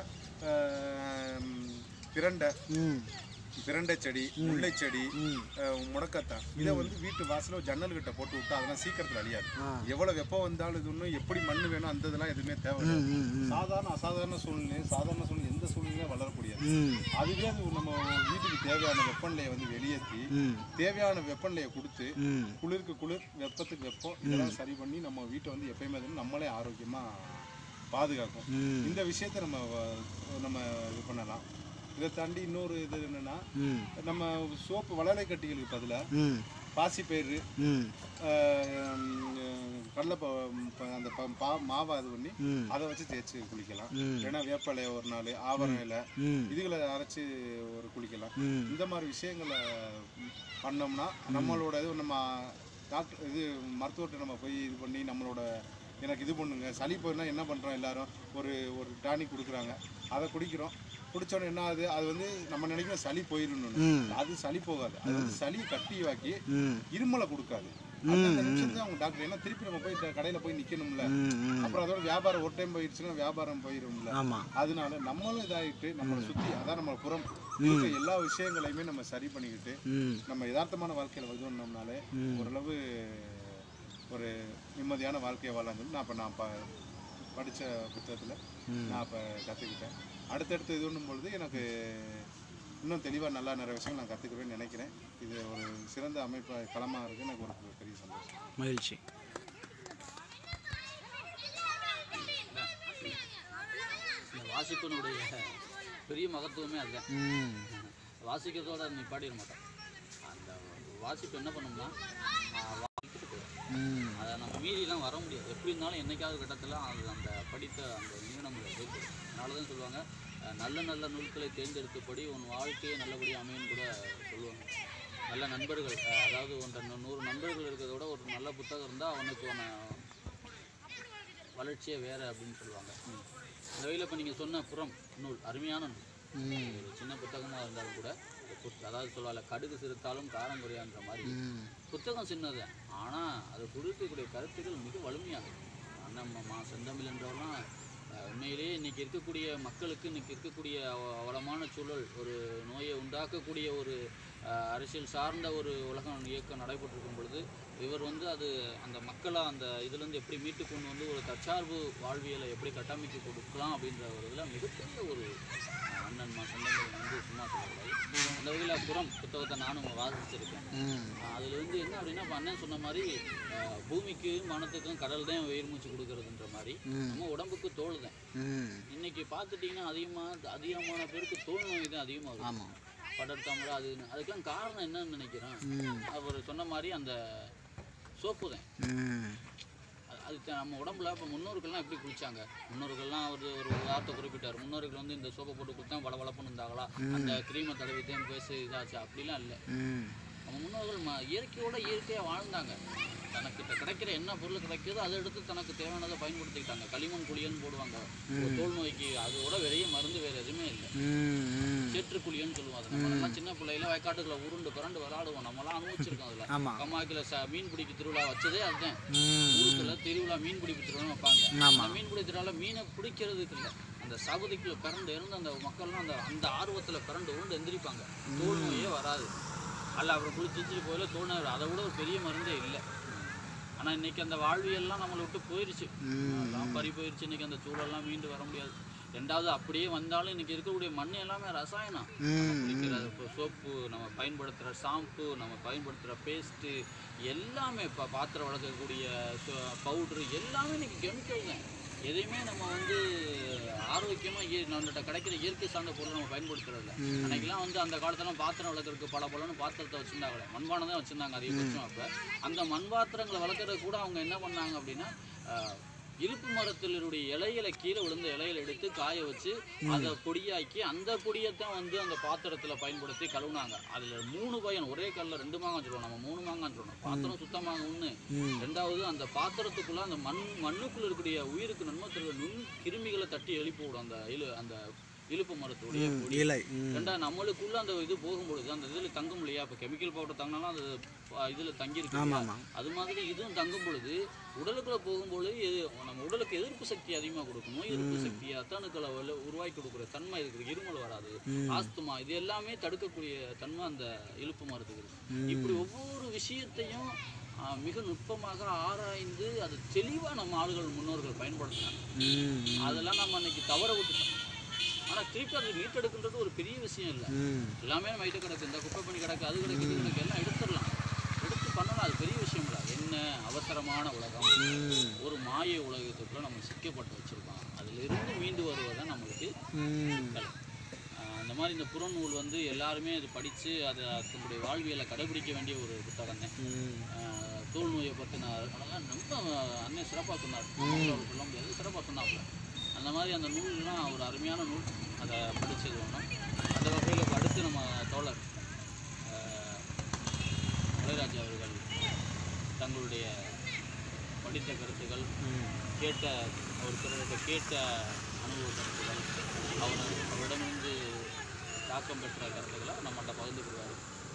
ஆஹ், பிரண்டை ம் பிரண்டை செடி முல்லை செடி அஹ், முடக்கத்தான் இதை வந்து வீட்டு வாசல ஜன்னல் கிட்ட போட்டு விட்டா அதெல்லாம் சீக்கிரத்துல அழியாது எவ்வளவு வெப்பம் வந்தாலும் இது ஒன்றும் எப்படி மண்ணு வேணும் அந்த இதெல்லாம் எதுவுமே தேவை கிடையாது. சாதாரண அசாதாரண சூழ்நிலை சாதாரண சூழ்நிலை எந்த சூழ்நிலையும் வளரக்கூடியது ம் அதுவே அது நம்ம வீட்டுக்கு தேவையான வெப்பநிலையை வந்து வெளியேற்றி ம் தேவையான வெப்பநிலையை கொடுத்து ம் குளிருக்கு குளிர் வெப்பத்துக்கு வெப்பம் இதெல்லாம் சரி பண்ணி நம்ம வீட்டை வந்து எப்பயுமே வந்து நம்மளே ஆரோக்கியமா பாதுகாக்கும் ம் இந்த விஷயத்தை நம்ம வ- நம்ம இது பண்ணலாம் இதை தாண்டி இன்னொரு இது என்னன்னா ம் நம்ம சோப்பு வளரை கட்டிகளுக்கு பதிலாக ம் பாசிப்பயிறு ம் கடலை ப- ப- அந்த ப- பா மாவை இது பண்ணி ம். அதை வச்சு தேய்ச்சி குளிக்கலாம் ம். இல்லைன்னா வேப்பலையை ஒரு நாள் ஆவரம் இலை ம் இதுகளை அரைச்சி ஒரு குளிக்கலாம் ம் இந்த மாதிரி விஷயங்களை பண்ணோம்னா நம்மளோட இது நம்ம டாக்டர் இது மருத்துவர்கிட்ட நம்ம போய் இது பண்ணி நம்மளோட எனக்கு இது பண்ணுங்க சளி போயினா என்ன பண்ணுறோம் எல்லாரும் ஒரு ஒரு டானிக் கொடுக்குறாங்க அதை குடிக்கிறோம் குடிச்சோன்னே என்ன ஆகுது அது வந்து நம்ம நினைக்கிறோம் சளி போயிடணும் ம். அது சளி போகாது அது வந்து சளி கட்டியாக்கி ம் இருமலை கொடுக்காது அந்த நிமிஷம் தான் அவங்க டாக்டர் ஏன்னா திருப்பி நம்ம போய் ட- கடையில போய் நிக்கணும்ல ம் ம் அப்புறம் அதோட வியாபாரம் ஒரு டைம் போயிடுச்சுன்னா வியாபாரம் போயிரும்ல ஆமாம் அதனால நம்மளும் இதாகிட்டு நம்மளை சுத்தி அதான் நம்ம புறம் இருக்க எல்லா விஷயங்களையுமே நம்ம சரி பண்ணிக்கிட்டு ம் நம்ம யதார்த்தமான வாழ்க்கையில இது பண்ணோம்னாலே ஓரளவு ஒரு நிம்மதியான வாழ்க்கையை வாழணும் நான் இப்போ நான் ப படித்த புத்தகத்தில் நான் இப்போ கற்றுக்கிட்டேன் அடுத்தடுத்து இது பண்ணும் பொழுது எனக்கு இன்னும் தெளிவாக நல்லா நிறைய விஷயங்கள் நான் கற்றுக்குவேன்னு நினைக்கிறேன் இது ஒரு சிறந்த அமைப்பு களமாக இருக்குது எனக்கு ஒரு பெரிய சந்தோஷம் மகிழ்ச்சி இந்த வாசிப்பினுடைய பெரிய மகத்துவமே அதுதான் ம் வாசிக்கிறதோட நீ பாடிட மாட்டோம் அந்த வாசிப்பு என்ன பண்ணோம்னா ஆஹ் வாசிக்கிட்டு போயிடும் ம் அதை நம்ம மீறிலாம் வர முடியாது எப்படி இருந்தாலும் என்னைக்காவது கட்டத்தில் அது அந்த படித்த அந்த நிறுவனங்களை போயிட்டு அதனால தான் சொல்லுவாங்க அஹ் நல்ல நல்ல நூல்களை தேர்ந்தெடுத்தபடி உன் வாழ்க்கையை நல்லபடியாக அமையும்னு கூட சொல்லுவாங்க நல்ல நண்பர்கள் அஹ், அதாவது ஒன்ற நூறு நண்பர்கள் இருக்கிறத விட ஒரு நல்ல புத்தகம் இருந்தால் அவனுக்கான வளர்ச்சியே வேறு அப்படின்னு சொல்லுவாங்க அந்த வகையில் இப்போ நீங்கள் சொன்ன புறம் நூல் அருமையான நூல் ம் ஒரு சின்ன புத்தகமாக இருந்தாலும் கூட புத்- அதாவது சொல்லுவாங்க கடுகு சிறுத்தாலும் காரம் குறையான்ற மாதிரி ம் புத்தகம் சின்னது ஆனால் அது கொடுக்கக்கூடிய கருத்துக்கள் மிக வலிமையானது அண்ணன் மா செந்தமிழ் என்றவெல்லாம் அஹ், உண்மையிலேயே இன்னைக்கு இருக்கக்கூடிய மக்களுக்கு இன்னைக்கு இருக்கக்கூடிய அவ- வளமான சூழல் ஒரு நோயை உண்டாக்கக்கூடிய ஒரு அஹ், அரசியல் சார்ந்த ஒரு உலகம் இயக்கம் நடைபெற்றிருக்கும் பொழுது இவர் வந்து அது அந்த மக்களை அந்த இதுலேருந்து எப்படி மீட்டு கொண்டு வந்து ஒரு தற்சார்பு வாழ்வியலை எப்படி கட்டமைக்க கொடுக்கலாம் அப்படின்ற ஒரு இதில் மிகப்பெரிய ஒரு அஹ், அண்ணன் மா செந்தமிழ் வந்து சும்மா சொல்லக்கூடாது அந்த வகையில் புறம் புத்தகத்தை நானும் வாசிச்சிருக்கேன் ம் அதுல இருந்து என்ன அப்படின்னா இப்ப அண்ணன் சொன்ன மாதிரி அஹ், பூமிக்கு மனத்துக்கும் கடல் தான் உயிர் மூச்சு கொடுக்கறதுன்ற மாதிரி ம். நம்ம உடம்புக்கு தோல் தான் ம் இன்னைக்கு பார்த்துட்டிங்கன்னா அதிகமாக அதிகமான பேருக்கு தோல் நோய் தான் அதிகமாக வரும் ஆமாம் படர்த்தாமல அது அதுக்கெல்லாம் காரணம் என்னன்னு நினைக்கிறேன் ம் அவர் சொன்ன மாதிரி அந்த சோப்பு தான் ம் அது- அது த- நம்ம உடம்புல இப்போ முன்னோர்கள்லாம் எப்படி குளிச்சாங்க முன்னோர்கள்லாம் அவர் ஒரு வார்த்தை குறிப்பிட்டார் முன்னோர்கள் வந்து இந்த சோப்பை போட்டு குளித்தா வளவளப்புன்னு இருந்தாங்களா அந்த க்ரீமை தடவி தான் பேச இதாச்சு அப்படிலாம் இல்லை ம் நம்ம முன்னோர்கள் ம இயற்கையோட இயற்கையாக வாழ்ந்தாங்க தனக்கிட்ட கிடைக்கிற என்ன பொருள் கிடைக்குதோ அதை எடுத்து தனக்கு தேவையானதை பயன்படுத்திக்கிட்டாங்க களிமண் குளியல்னு போடுவாங்க ஒரு தோல் நோய்க்கு அதோட பெரிய மருந்து வேறு எதுவுமே இல்லை ம் ம் சேற்று குளியல்னு சொல்லுவாங்க நம்ம எல்லாம் சின்ன பிள்ளையில வயக்காட்டுக்குள்ள உருண்டு புரண்டு விளாடுவோம் நம்மலாம் அனுபவிச்சிருக்கோம் அதில் ஆமாம் கம்மாக்கில் ச மீன் பிடிக்க திருவிழா வச்சதே அதுதான் ம் ஊருக்குள்ள திருவிழா மீன் பிடிப்பு திருவிழா வைப்பாங்க ஆமாம் அந்த மீன் பிடி திருவிழா மீனை பிடிக்கிறதுக்கு இல்லை அந்த சகுதிக்குள்ள பிறந்து இருந்து அந்த மக்கள்லாம் அந்த அந்த ஆர்வத்தில் பிறண்டு உண்டு எந்திரிப்பாங்க தோல் நோயே வராது அல்ல அப்புறம் குளிச்சு போயில தோல் நோய் வரும். அதை விட ஒரு பெரிய மருந்தே இல்லை ஆனால் இன்னைக்கு அந்த வாழ்வியல்லாம் நம்மளை விட்டு போயிருச்சு ம். எல்லாம் பறி போயிருச்சு இன்னைக்கு அந்த சூழல்லாம் மீண்டு வர முடியாது ரெண்டாவது அப்படியே வந்தாலும் இன்னைக்கு இருக்கக்கூடிய மண் எல்லாமே ரசாயனம் ம் குளிக்கிற இப்போ சோப்பு நம்ம பயன்படுத்துகிற ஷாம்பு நம்ம பயன்படுத்துகிற பேஸ்ட்டு எல்லாமே இப்போ பாத்திரம் வளர்க்கக்கூடிய பவுட்ரு எல்லாமே இன்னைக்கு கெமிக்கல் தான் எதையுமே நம்ம வந்து ஆரோக்கியமாக நம்மகிட்ட கிடைக்கிற இயற்கை சார்ந்த பொருள் நம்ம பயன்படுத்துறது இல்ல ம். அன்னைக்கெல்லாம் வந்து அந்த காலத்துலாம் பாத்திரம் வளர்க்குறதுக்கு பல பலன்னு பாத்திரத்தை வச்சுருந்தாங்களே மண்பானை தான் வச்சுருந்தாங்க அதிகபட்சம் அப்போ அந்த மண் பாத்திரங்களை வளர்க்குறது கூட அவங்க என்ன பண்ணாங்க அப்படின்னா ஆஹ், இருப்பு மரத்தினுடைய இலைகளை கீழே விழுந்த இலைகளை எடுத்து காய வச்சு அதை பொடியாக்கி அந்த பொடியைத்தான் வந்து அந்த பாத்திரத்துல பயன்படுத்தி கழுவுனாங்க அதுல மூணு பயன் ஒரே கல்ல ரெண்டு மாங்காய் சொல்லுவோம் நம்ம மூணு மாங்காய் சொல்லணும் பாத்திரம் சுத்தமாக ஒண்ணு ம் ரெண்டாவது அந்த பாத்திரத்துக்குள்ள அந்த மண் மண்ணுக்குள்ள இருக்கக்கூடிய உயிருக்கு நன்மை தருகிற நுண் கிருமிகளை தட்டி எழுப்பி விடும் அந்த இழு அந்த இழுப்பு மரத்துடைய ம் பொடி இலை ம் ரெண்டாவது நம்மளுக்குள்ள அந்த இது போகும்பொழுது அந்த இதுல தங்கும் இல்லையா இப்போ கெமிக்கல் பவுடர் தங்கினாலும் அது அஹ், இதுல தங்கி இருக்கு ஆமாம் இல்லையா? ஆமாம் அது மாதிரி இதுவும் தங்கும் பொழுது உடலுக்குள்ள போகும்பொழுது எது நம்ம உடலுக்கு எதிர்ப்பு சக்தி அதிகமாக கொடுக்கும் நோய் எதிர்ப்பு சக்தி அத்தானுக்களை வலு- உருவாக்கி கொடுக்குற தன்மை இருக்குது இருமல் வராது ம் ஆஸ்துமா இது எல்லாமே தடுக்கக்கூடிய தன்மை அந்த இழுப்பு மரத்துக்கு இருக்கு ம். இப்படி ஒவ்வொரு விஷயத்தையும் ஆ, மிக நுட்பமாக ஆராய்ந்து அது தெளிவாக நம்ம ஆளுகள் முன்னோர்கள் பயன்படுத்தினாங்க ம் அதெல்லாம் நம்ம இன்னைக்கு தவற விட்டுட்டோம் ஆனால் திருப்பி அது மீட்டெடுக்கின்றது ஒரு பெரிய விஷயம் இல்லை ம் எல்லாமே நம்ம கிட்ட கிடக்கு இந்த குப்பை பண்ணி கிடக்கு அது கிடக்கு இது கிடக்கு எல்லாம் எடுத்துடலாம் எடுத்து பண்ணலாம் அது பெரிய விஷயம் இல்லை என்ன அவசரமான உலகம் ம் ஒரு மாய உலகத்துக்குள்ள நம்ம சிக்கப்பட்டு வச்சிருக்கோம் அதுல இருந்து மீண்டு வருவதுதான் நம்மளுக்கு ம் கலை ஆஹ் அந்த மாதிரி இந்த புறநூல் வந்து எல்லாருமே அது படித்து அதை தன்னுடைய வாழ்வியலை கடைபிடிக்க வேண்டிய ஒரு புத்தகம் தான் ம் ஆஹ் தோல் நோயை பற்றின அழகாக ரொம்ப அண்ணன் சிறப்பாக சொன்னார் அவர் சொல்ல முடியாது சிறப்பாக சொன்னாப்புல அந்த மாதிரி அந்த நூல்லாம் ஒரு அருமையான நூல் அதை படித்தது ஒன்றும் அந்த வகையில் இப்போ அடுத்து நம்ம தோழர் ஆஹ் இளையராஜா அவர்கள் தங்களுடைய படித்த கருத்துக்கள் கேட்ட அவர் பிறர்கிட்ட கேட்ட அனுபவ கருத்துக்கள் அவர் அவரிடமிருந்து தாக்கம் பெற்ற கருத்துக்களை நம்மகிட்ட பகிர்ந்து கொள்வார்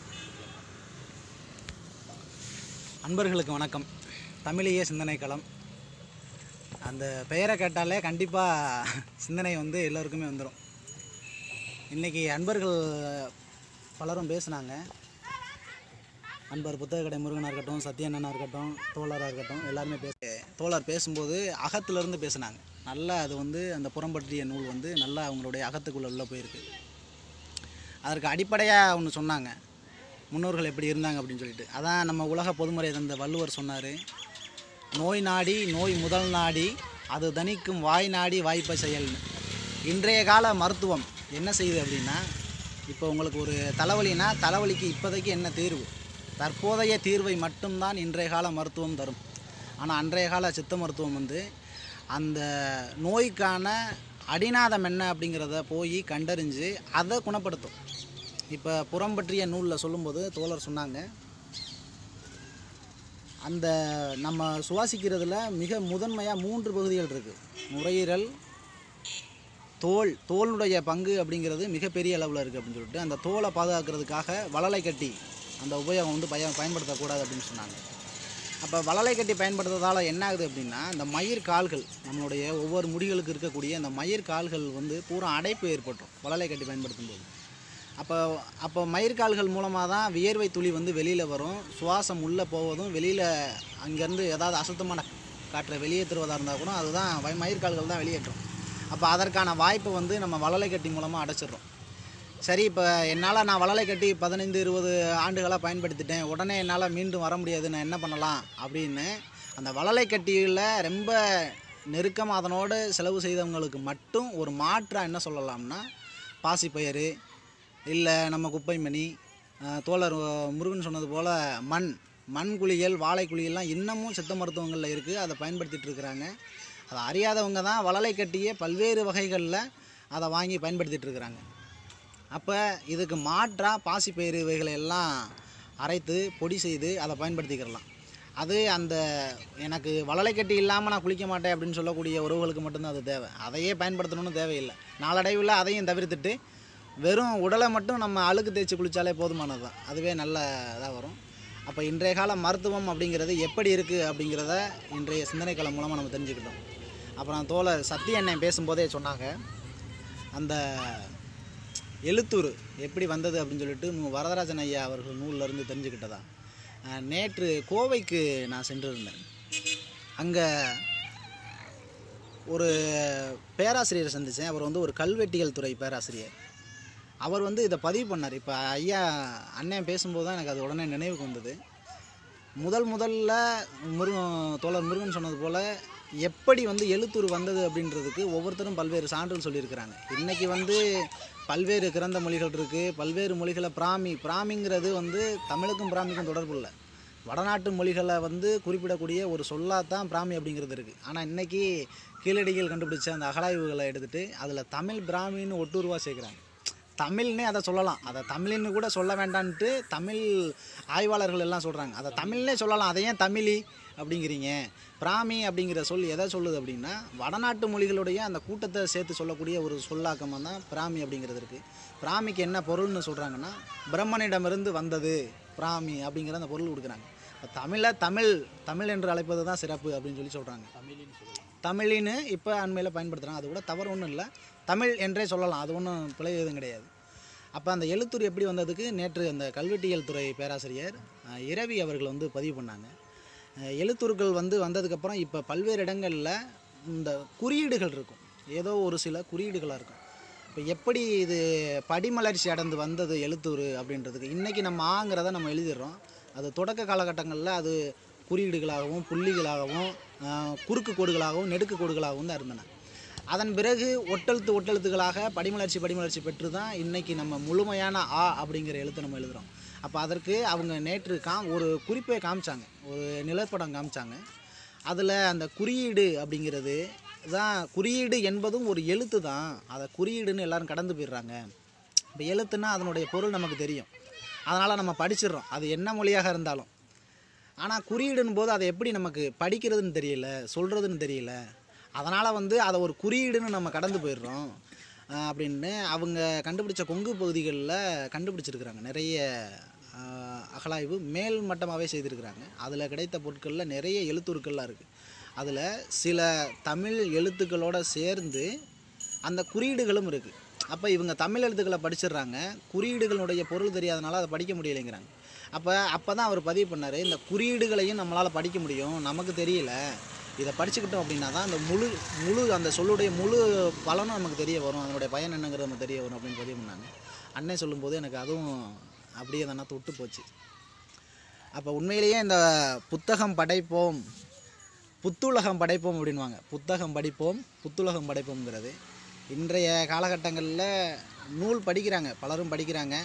அன்பர்களுக்கு வணக்கம் தமிழிய சிந்தனை களம் அந்த பெயரை கேட்டாலே கண்டிப்பாக சிந்தனை வந்து எல்லோருக்குமே வந்துடும் இன்றைக்கி அன்பர்கள் பலரும் பேசுனாங்க அன்பர் புத்தக கடை முருகனாக இருக்கட்டும் சத்யண்ணனாக இருக்கட்டும் தோழராக இருக்கட்டும் எல்லாருமே பேச தோழர் பேசும்போது அகத்திலிருந்து பேசுனாங்க நல்லா அது வந்து அந்த புறம்பற்றிய நூல் வந்து நல்லா அவங்களுடைய அகத்துக்குள்ளே உள்ள போயிருக்கு அதற்கு அடிப்படையாக ஒன்று சொன்னாங்க முன்னோர்கள் எப்படி இருந்தாங்க அப்படின்னு சொல்லிட்டு அதான் நம்ம உலக பொதுமுறை தந்த வள்ளுவர் சொன்னார் நோய் நாடி நோய் முதல் நாடி அது தணிக்கும் வாய் நாடி வாய்ப்பை செயல்னு இன்றைய கால மருத்துவம் என்ன செய்யுது அப்படின்னா இப்போ உங்களுக்கு ஒரு தலைவலினா தலைவலிக்கு இப்போதைக்கு என்ன தீர்வு தற்போதைய தீர்வை மட்டும்தான் இன்றைய கால மருத்துவம் தரும் ஆனால் அன்றைய கால சித்த மருத்துவம் வந்து அந்த நோய்க்கான அடிநாதம் என்ன அப்படிங்கிறத போய் கண்டறிஞ்சு அதை குணப்படுத்தும் இப்போ புறம் பற்றிய நூலில் சொல்லும்போது தோழர் சொன்னாங்க அந்த நம்ம சுவாசிக்கிறதுல மிக முதன்மையாக மூன்று பகுதிகள் இருக்குது நுரையீரல் தோல் தோலுடைய பங்கு அப்படிங்கிறது மிகப்பெரிய அளவில் இருக்குது அப்படின்னு சொல்லிட்டு அந்த தோலை பாதுகாக்கிறதுக்காக வளலை கட்டி அந்த உபயோகம் வந்து பய பயன்படுத்தக்கூடாது அப்படின்னு சொன்னாங்க அப்போ வளலை கட்டி பயன்படுத்துறதால என்ன ஆகுது அப்படின்னா இந்த மயிர் கால்கள் நம்மளுடைய ஒவ்வொரு முடிகளுக்கு இருக்கக்கூடிய அந்த மயிர் கால்கள் வந்து பூரா அடைப்பு ஏற்பட்டுரும் வளலை கட்டி பயன்படுத்தும் போது அப்போ அப்போ மயிர்கால்கள் மூலமாக தான் வியர்வை துளி வந்து வெளியில் வரும் சுவாசம் உள்ளே போவதும் வெளியில் அங்கேருந்து ஏதாவது அசுத்தமான காற்றை வெளியேற்றுவதாக இருந்தால் கூட அதுதான் வய- மயிர்கால்கள் தான் வெளியேற்றும் அப்போ அதற்கான வாய்ப்பை வந்து நம்ம வளலை கட்டி மூலமாக அடைச்சிடுறோம் சரி இப்போ என்னால் நான் வளலை கட்டி பதினைந்து இருபது ஆண்டுகளாக பயன்படுத்திட்டேன் உடனே என்னால் மீண்டும் வர முடியாது நான் என்ன பண்ணலாம் அப்படின்னு அந்த வளலை கட்டியில் ரொம்ப நெருக்கமாக அதனோடு செலவு செய்தவங்களுக்கு மட்டும் ஒரு மாற்றாக என்ன சொல்லலாம்னா பாசிப்பயிறு இல்லை நம்ம குப்பைமணி அஹ், தோழர் அஹ், முருகன் சொன்னது போல் மண் மண் குளியல் வாழை குளியல்லாம் இன்னமும் சித்த மருத்துவங்களில் இருக்குது அதை பயன்படுத்திட்டு இருக்கிறாங்க அதை அறியாதவங்க தான் வளலை கட்டியே பல்வேறு வகைகளில் அதை வாங்கி பயன்படுத்திட்டு இருக்கிறாங்க அப்போ இதுக்கு மாற்றாக பாசிப்பயிறு இவைகளை எல்லாம் அரைத்து பொடி செய்து அதை பயன்படுத்திக்கிறலாம் அது அந்த எனக்கு வளலை கட்டி இல்லாமல் நான் குளிக்க மாட்டேன் அப்படின்னு சொல்லக்கூடிய உறவுகளுக்கு மட்டும்தான் அது தேவை அதையே பயன்படுத்தணும்னு தேவையில்லை நாளடைவில் அதையும் தவிர்த்துட்டு வெறும் உடலை மட்டும் நம்ம அழுக்கு தேய்ச்சி குளித்தாலே போதுமானது தான் அதுவே நல்ல இதாக வரும் அப்போ இன்றைய கால மருத்துவம் அப்படிங்கிறது எப்படி இருக்குது அப்படிங்கிறத இன்றைய சிந்தனை களம் மூலமாக நம்ம தெரிஞ்சுக்கிட்டோம் அப்புறம் தோழர் சத்திய அண்ணன் பேசும்போதே சொன்னாங்க அந்த எழுத்தூர் எப்படி வந்தது அப்படின்னு சொல்லிட்டு மு வரதராஜன் ஐயா அவர்கள் நூல்ல இருந்து தெரிஞ்சுக்கிட்டதா அஹ், நேற்று கோவைக்கு நான் சென்றிருந்தேன் அங்கே ஒரு பேராசிரியரை சந்தித்தேன் அவர் வந்து ஒரு கல்வெட்டியல் துறை பேராசிரியர் அவர் வந்து இதை பதிவு பண்ணார் இப்போ ஐயா அண்ணன் பேசும்போது தான் எனக்கு அது உடனே நினைவுக்கு வந்தது முதல் முதல்ல முருகன் தோழர் முருகன் சொன்னது போல் எப்படி வந்து எழுத்தூர் வந்தது அப்படின்றதுக்கு ஒவ்வொருத்தரும் பல்வேறு சான்றுகள் சொல்லியிருக்கிறாங்க இன்றைக்கி வந்து பல்வேறு கிரந்த மொழிகள் இருக்குது பல்வேறு மொழிகளை பிராமி பிராமிங்கிறது வந்து தமிழுக்கும் பிராமிக்கும் தொடர்பு இல்லை வடநாட்டு மொழிகளை வந்து குறிப்பிடக்கூடிய ஒரு சொல்லாக தான் பிராமி அப்படிங்கிறது இருக்குது ஆனால் இன்றைக்கி கீழடிகள் கண்டுபிடிச்ச அந்த அகழாய்வுகளை எடுத்துகிட்டு அதில் தமிழ் பிராமின்னு ஒட்டுருவா சேர்க்குறாங்க தமிழ்னே அதை சொல்லலாம் அதை தமிழ்னு கூட சொல்ல வேண்டான்ட்டு தமிழ் ஆய்வாளர்கள் எல்லாம் சொல்கிறாங்க அதை தமிழ்னே சொல்லலாம் அதை ஏன் தமிழி அப்படிங்கிறீங்க பிராமி அப்படிங்கிற சொல் எதை சொல்லுது அப்படின்னா வடநாட்டு மொழிகளுடைய அந்த கூட்டத்தை சேர்த்து சொல்லக்கூடிய ஒரு சொல்லாக்கமாக தான் பிராமி அப்படிங்கிறது இருக்குது பிராமிக்கு என்ன பொருள்னு சொல்கிறாங்கன்னா பிரம்மனிடமிருந்து வந்தது பிராமி அப்படிங்கிற அந்த பொருள் கொடுக்குறாங்க இப்போ தமிழை தமிழ் தமிழ் என்று அழைப்பது தான் சிறப்பு அப்படின்னு சொல்லி சொல்கிறாங்க தமிழின்னு சொல்லலாம் தமிழின்னு இப்போ அண்மையில் பயன்படுத்துகிறாங்க அது கூட தவறு ஒன்றும் இல்லை தமிழ் என்றே சொல்லலாம் அது ஒன்றும் பிழை எதுவும் கிடையாது அப்போ அந்த எழுத்துரு எப்படி வந்ததுக்கு நேற்று அந்த கல்வெட்டியல் துறை பேராசிரியர் அஹ், இரவி அவர்கள் வந்து பதிவு பண்ணாங்க அஹ், எழுத்துருக்கள் வந்து வந்ததுக்கப்புறம் இப்போ பல்வேறு இடங்களில் இந்த குறியீடுகள் இருக்கும் ஏதோ ஒரு சில குறியீடுகளாக இருக்கும் இப்போ எப்படி இது படிமலர்ச்சி அடைந்து வந்தது எழுத்தூர் அப்படின்றதுக்கு இன்றைக்கி நம்ம ஆங்கிறத நம்ம எழுதிடுறோம் அது தொடக்க காலகட்டங்களில் அது குறியீடுகளாகவும் புள்ளிகளாகவும் ஆஹ், குறுக்கு கோடுகளாகவும் நெடுக்கு கோடுகளாகவும் தான் இருந்தன அதன் பிறகு ஒட்டெழுத்து ஒட்டெழுத்துகளாக படிமலர்ச்சி படிமலர்ச்சி பெற்று தான் இன்றைக்கி நம்ம முழுமையான ஆ அப்படிங்கிற எழுத்தை நம்ம எழுதுகிறோம் அப்போ அதற்கு அவங்க நேற்று காம் ஒரு குறிப்பை காமிச்சாங்க ஒரு நிலப்படம் காமிச்சாங்க அதில் அந்த குறியீடு அப்படிங்கிறது தான் குறியீடு என்பதும் ஒரு எழுத்து தான் அதை குறியீடுன்னு எல்லாரும் கடந்து போயிடுறாங்க இப்போ எழுத்துனா அதனுடைய பொருள் நமக்கு தெரியும் அதனால் நம்ம படிச்சிடுறோம் அது என்ன மொழியாக இருந்தாலும் ஆனால் குறியீடுன்னு போது அதை எப்படி நமக்கு படிக்கிறதுன்னு தெரியல சொல்கிறதுன்னு தெரியல அதனால் வந்து அதை ஒரு குறியீடுன்னு நம்ம கடந்து போயிடுறோம் ஆஹ் அப்படின்னு அவங்க கண்டுபிடிச்ச கொங்கு பகுதிகளில் கண்டுபிடிச்சிருக்கிறாங்க நிறைய ஆஹ், அகழாய்வு மேல் மட்டமாகவே செய்திருக்கிறாங்க அதில் கிடைத்த பொருட்களில் நிறைய எழுத்துருக்கள்லாம் இருக்குது அதில் சில தமிழ் எழுத்துக்களோட சேர்ந்து அந்த குறியீடுகளும் இருக்குது அப்போ இவங்க தமிழ் எழுத்துக்களை படிச்சிடுறாங்க குறியீடுகளுடைய பொருள் தெரியாதனால அதை படிக்க முடியலைங்கிறாங்க அப்போ அப்போ தான் அவர் பதிவு பண்ணார் இந்த குறியீடுகளையும் நம்மளால் படிக்க முடியும் நமக்கு தெரியல இதை படிச்சுக்கிட்டோம் அப்படின்னா தான் அந்த முழு முழு அந்த சொல்லுடைய முழு பலனும் நமக்கு தெரிய வரும் அதனுடைய பயன் என்னங்கிறது நமக்கு தெரிய வரும் அப்படின்னு பதிவு பண்ணாங்க அண்ணன் சொல்லும்போது எனக்கு அதுவும் அப்படியே தானே தொட்டு போச்சு அப்போ உண்மையிலேயே இந்த புத்தகம் படைப்போம் புத்துலகம் படைப்போம் அப்படின்வாங்க புத்தகம் படிப்போம் புத்துலகம் படைப்போம்ங்கிறது இன்றைய காலகட்டங்களில் நூல் படிக்கிறாங்க பலரும் படிக்கிறாங்க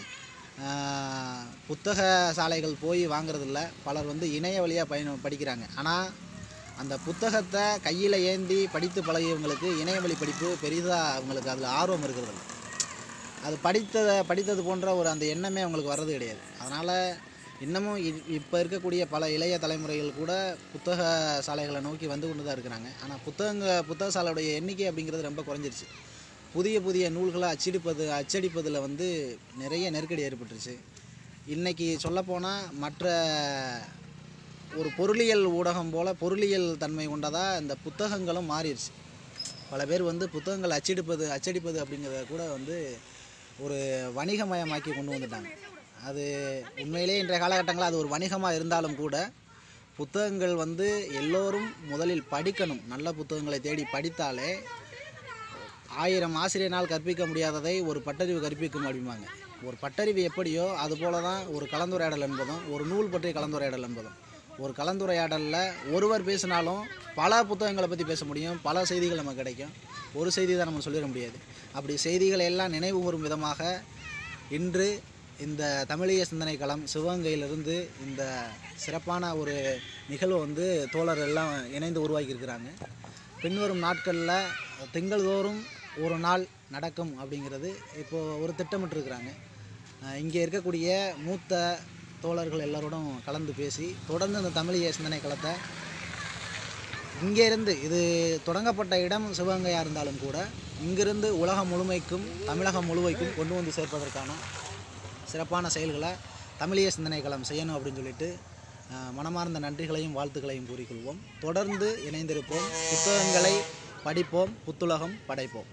ஆஹ், புத்தக சாலைகள் போய் வாங்குறதில்ல பலர் வந்து இணைய வழியாக பயண படிக்கிறாங்க ஆனால் அந்த புத்தகத்தை கையில் ஏந்தி படித்து பழகியவங்களுக்கு இணைய வழி படிப்பு பெரிதாக அவங்களுக்கு அதில் ஆர்வம் இருக்கிறதில்ல அது படித்ததை படித்தது போன்ற ஒரு அந்த எண்ணமே அவங்களுக்கு வர்றது கிடையாது அதனால் இன்னமும் இப்போ இருக்கக்கூடிய பல இளைய தலைமுறைகள் கூட புத்தக சாலைகளை நோக்கி வந்து கொண்டு தான் இருக்கிறாங்க ஆனால் புத்தகங்க புத்தக சாலையுடைய எண்ணிக்கை அப்படிங்கிறது ரொம்ப குறைஞ்சிருச்சு புதிய புதிய நூல்களை அச்சடிப்பது அச்சடிப்பதில் வந்து நிறைய நெருக்கடி ஏற்பட்டுருச்சு இன்றைக்கி சொல்லப்போனால் மற்ற ஒரு பொருளியல் ஊடகம் போல் பொருளியல் தன்மை கொண்டதாக இந்த புத்தகங்களும் மாறிடுச்சு பல பேர் வந்து புத்தகங்கள் அச்சடிப்பது அச்சடிப்பது அப்படிங்கிறத கூட வந்து ஒரு வணிகமயமாக்கி கொண்டு வந்துட்டாங்க அது உண்மையிலே இன்றைய காலகட்டங்களில் அது ஒரு வணிகமாக இருந்தாலும் கூட புத்தகங்கள் வந்து எல்லோரும் முதலில் படிக்கணும் நல்ல புத்தகங்களை தேடி படித்தாலே ஆயிரம் ஆசிரியனால் கற்பிக்க முடியாததை ஒரு பட்டறிவு கற்பிக்கும் அப்படிம்பாங்க ஒரு பட்டறிவு எப்படியோ அதுபோல தான் ஒரு கலந்துரையாடல் என்பதும் ஒரு நூல் பற்றிய கலந்துரையாடல் என்பதும் ஒரு கலந்துரையாடலில் ஒருவர் பேசினாலும் பல புத்தகங்களை பற்றி பேச முடியும் பல செய்திகள் நமக்கு கிடைக்கும் ஒரு செய்தி தான் நம்ம சொல்லிட முடியாது அப்படி செய்திகளை எல்லாம் நினைவு கூறும் விதமாக இன்று இந்த தமிழிய சிந்தனை களம் சிவகங்கையிலிருந்து இந்த சிறப்பான ஒரு நிகழ்வை வந்து தோழர் எல்லாம் இணைந்து உருவாக்கியிருக்கிறாங்க பின்வரும் நாட்களில் திங்கள்தோறும் ஒரு நாள் நடக்கும் அப்படிங்கிறது இப்போது ஒரு திட்டமிட்டிருக்கிறாங்க இங்கே இருக்கக்கூடிய மூத்த தோழர்கள் எல்லாரோடும் கலந்து பேசி தொடர்ந்து இந்த தமிழிய சிந்தனை களத்தை இங்கேருந்து இது தொடங்கப்பட்ட இடம் சிவகங்கையாக இருந்தாலும் கூட இங்கிருந்து உலகம் முழுமைக்கும் தமிழகம் முழுமைக்கும் கொண்டு வந்து சேர்ப்பதற்கான சிறப்பான செயல்களை தமிழிய சிந்தனை களம் செய்யணும் அப்படின்னு சொல்லிட்டு அஹ், மனமார்ந்த நன்றிகளையும் வாழ்த்துக்களையும் கூறிக்கொள்வோம் தொடர்ந்து இணைந்திருப்போம் புத்தகங்களை படிப்போம் புத்துலகம் படைப்போம்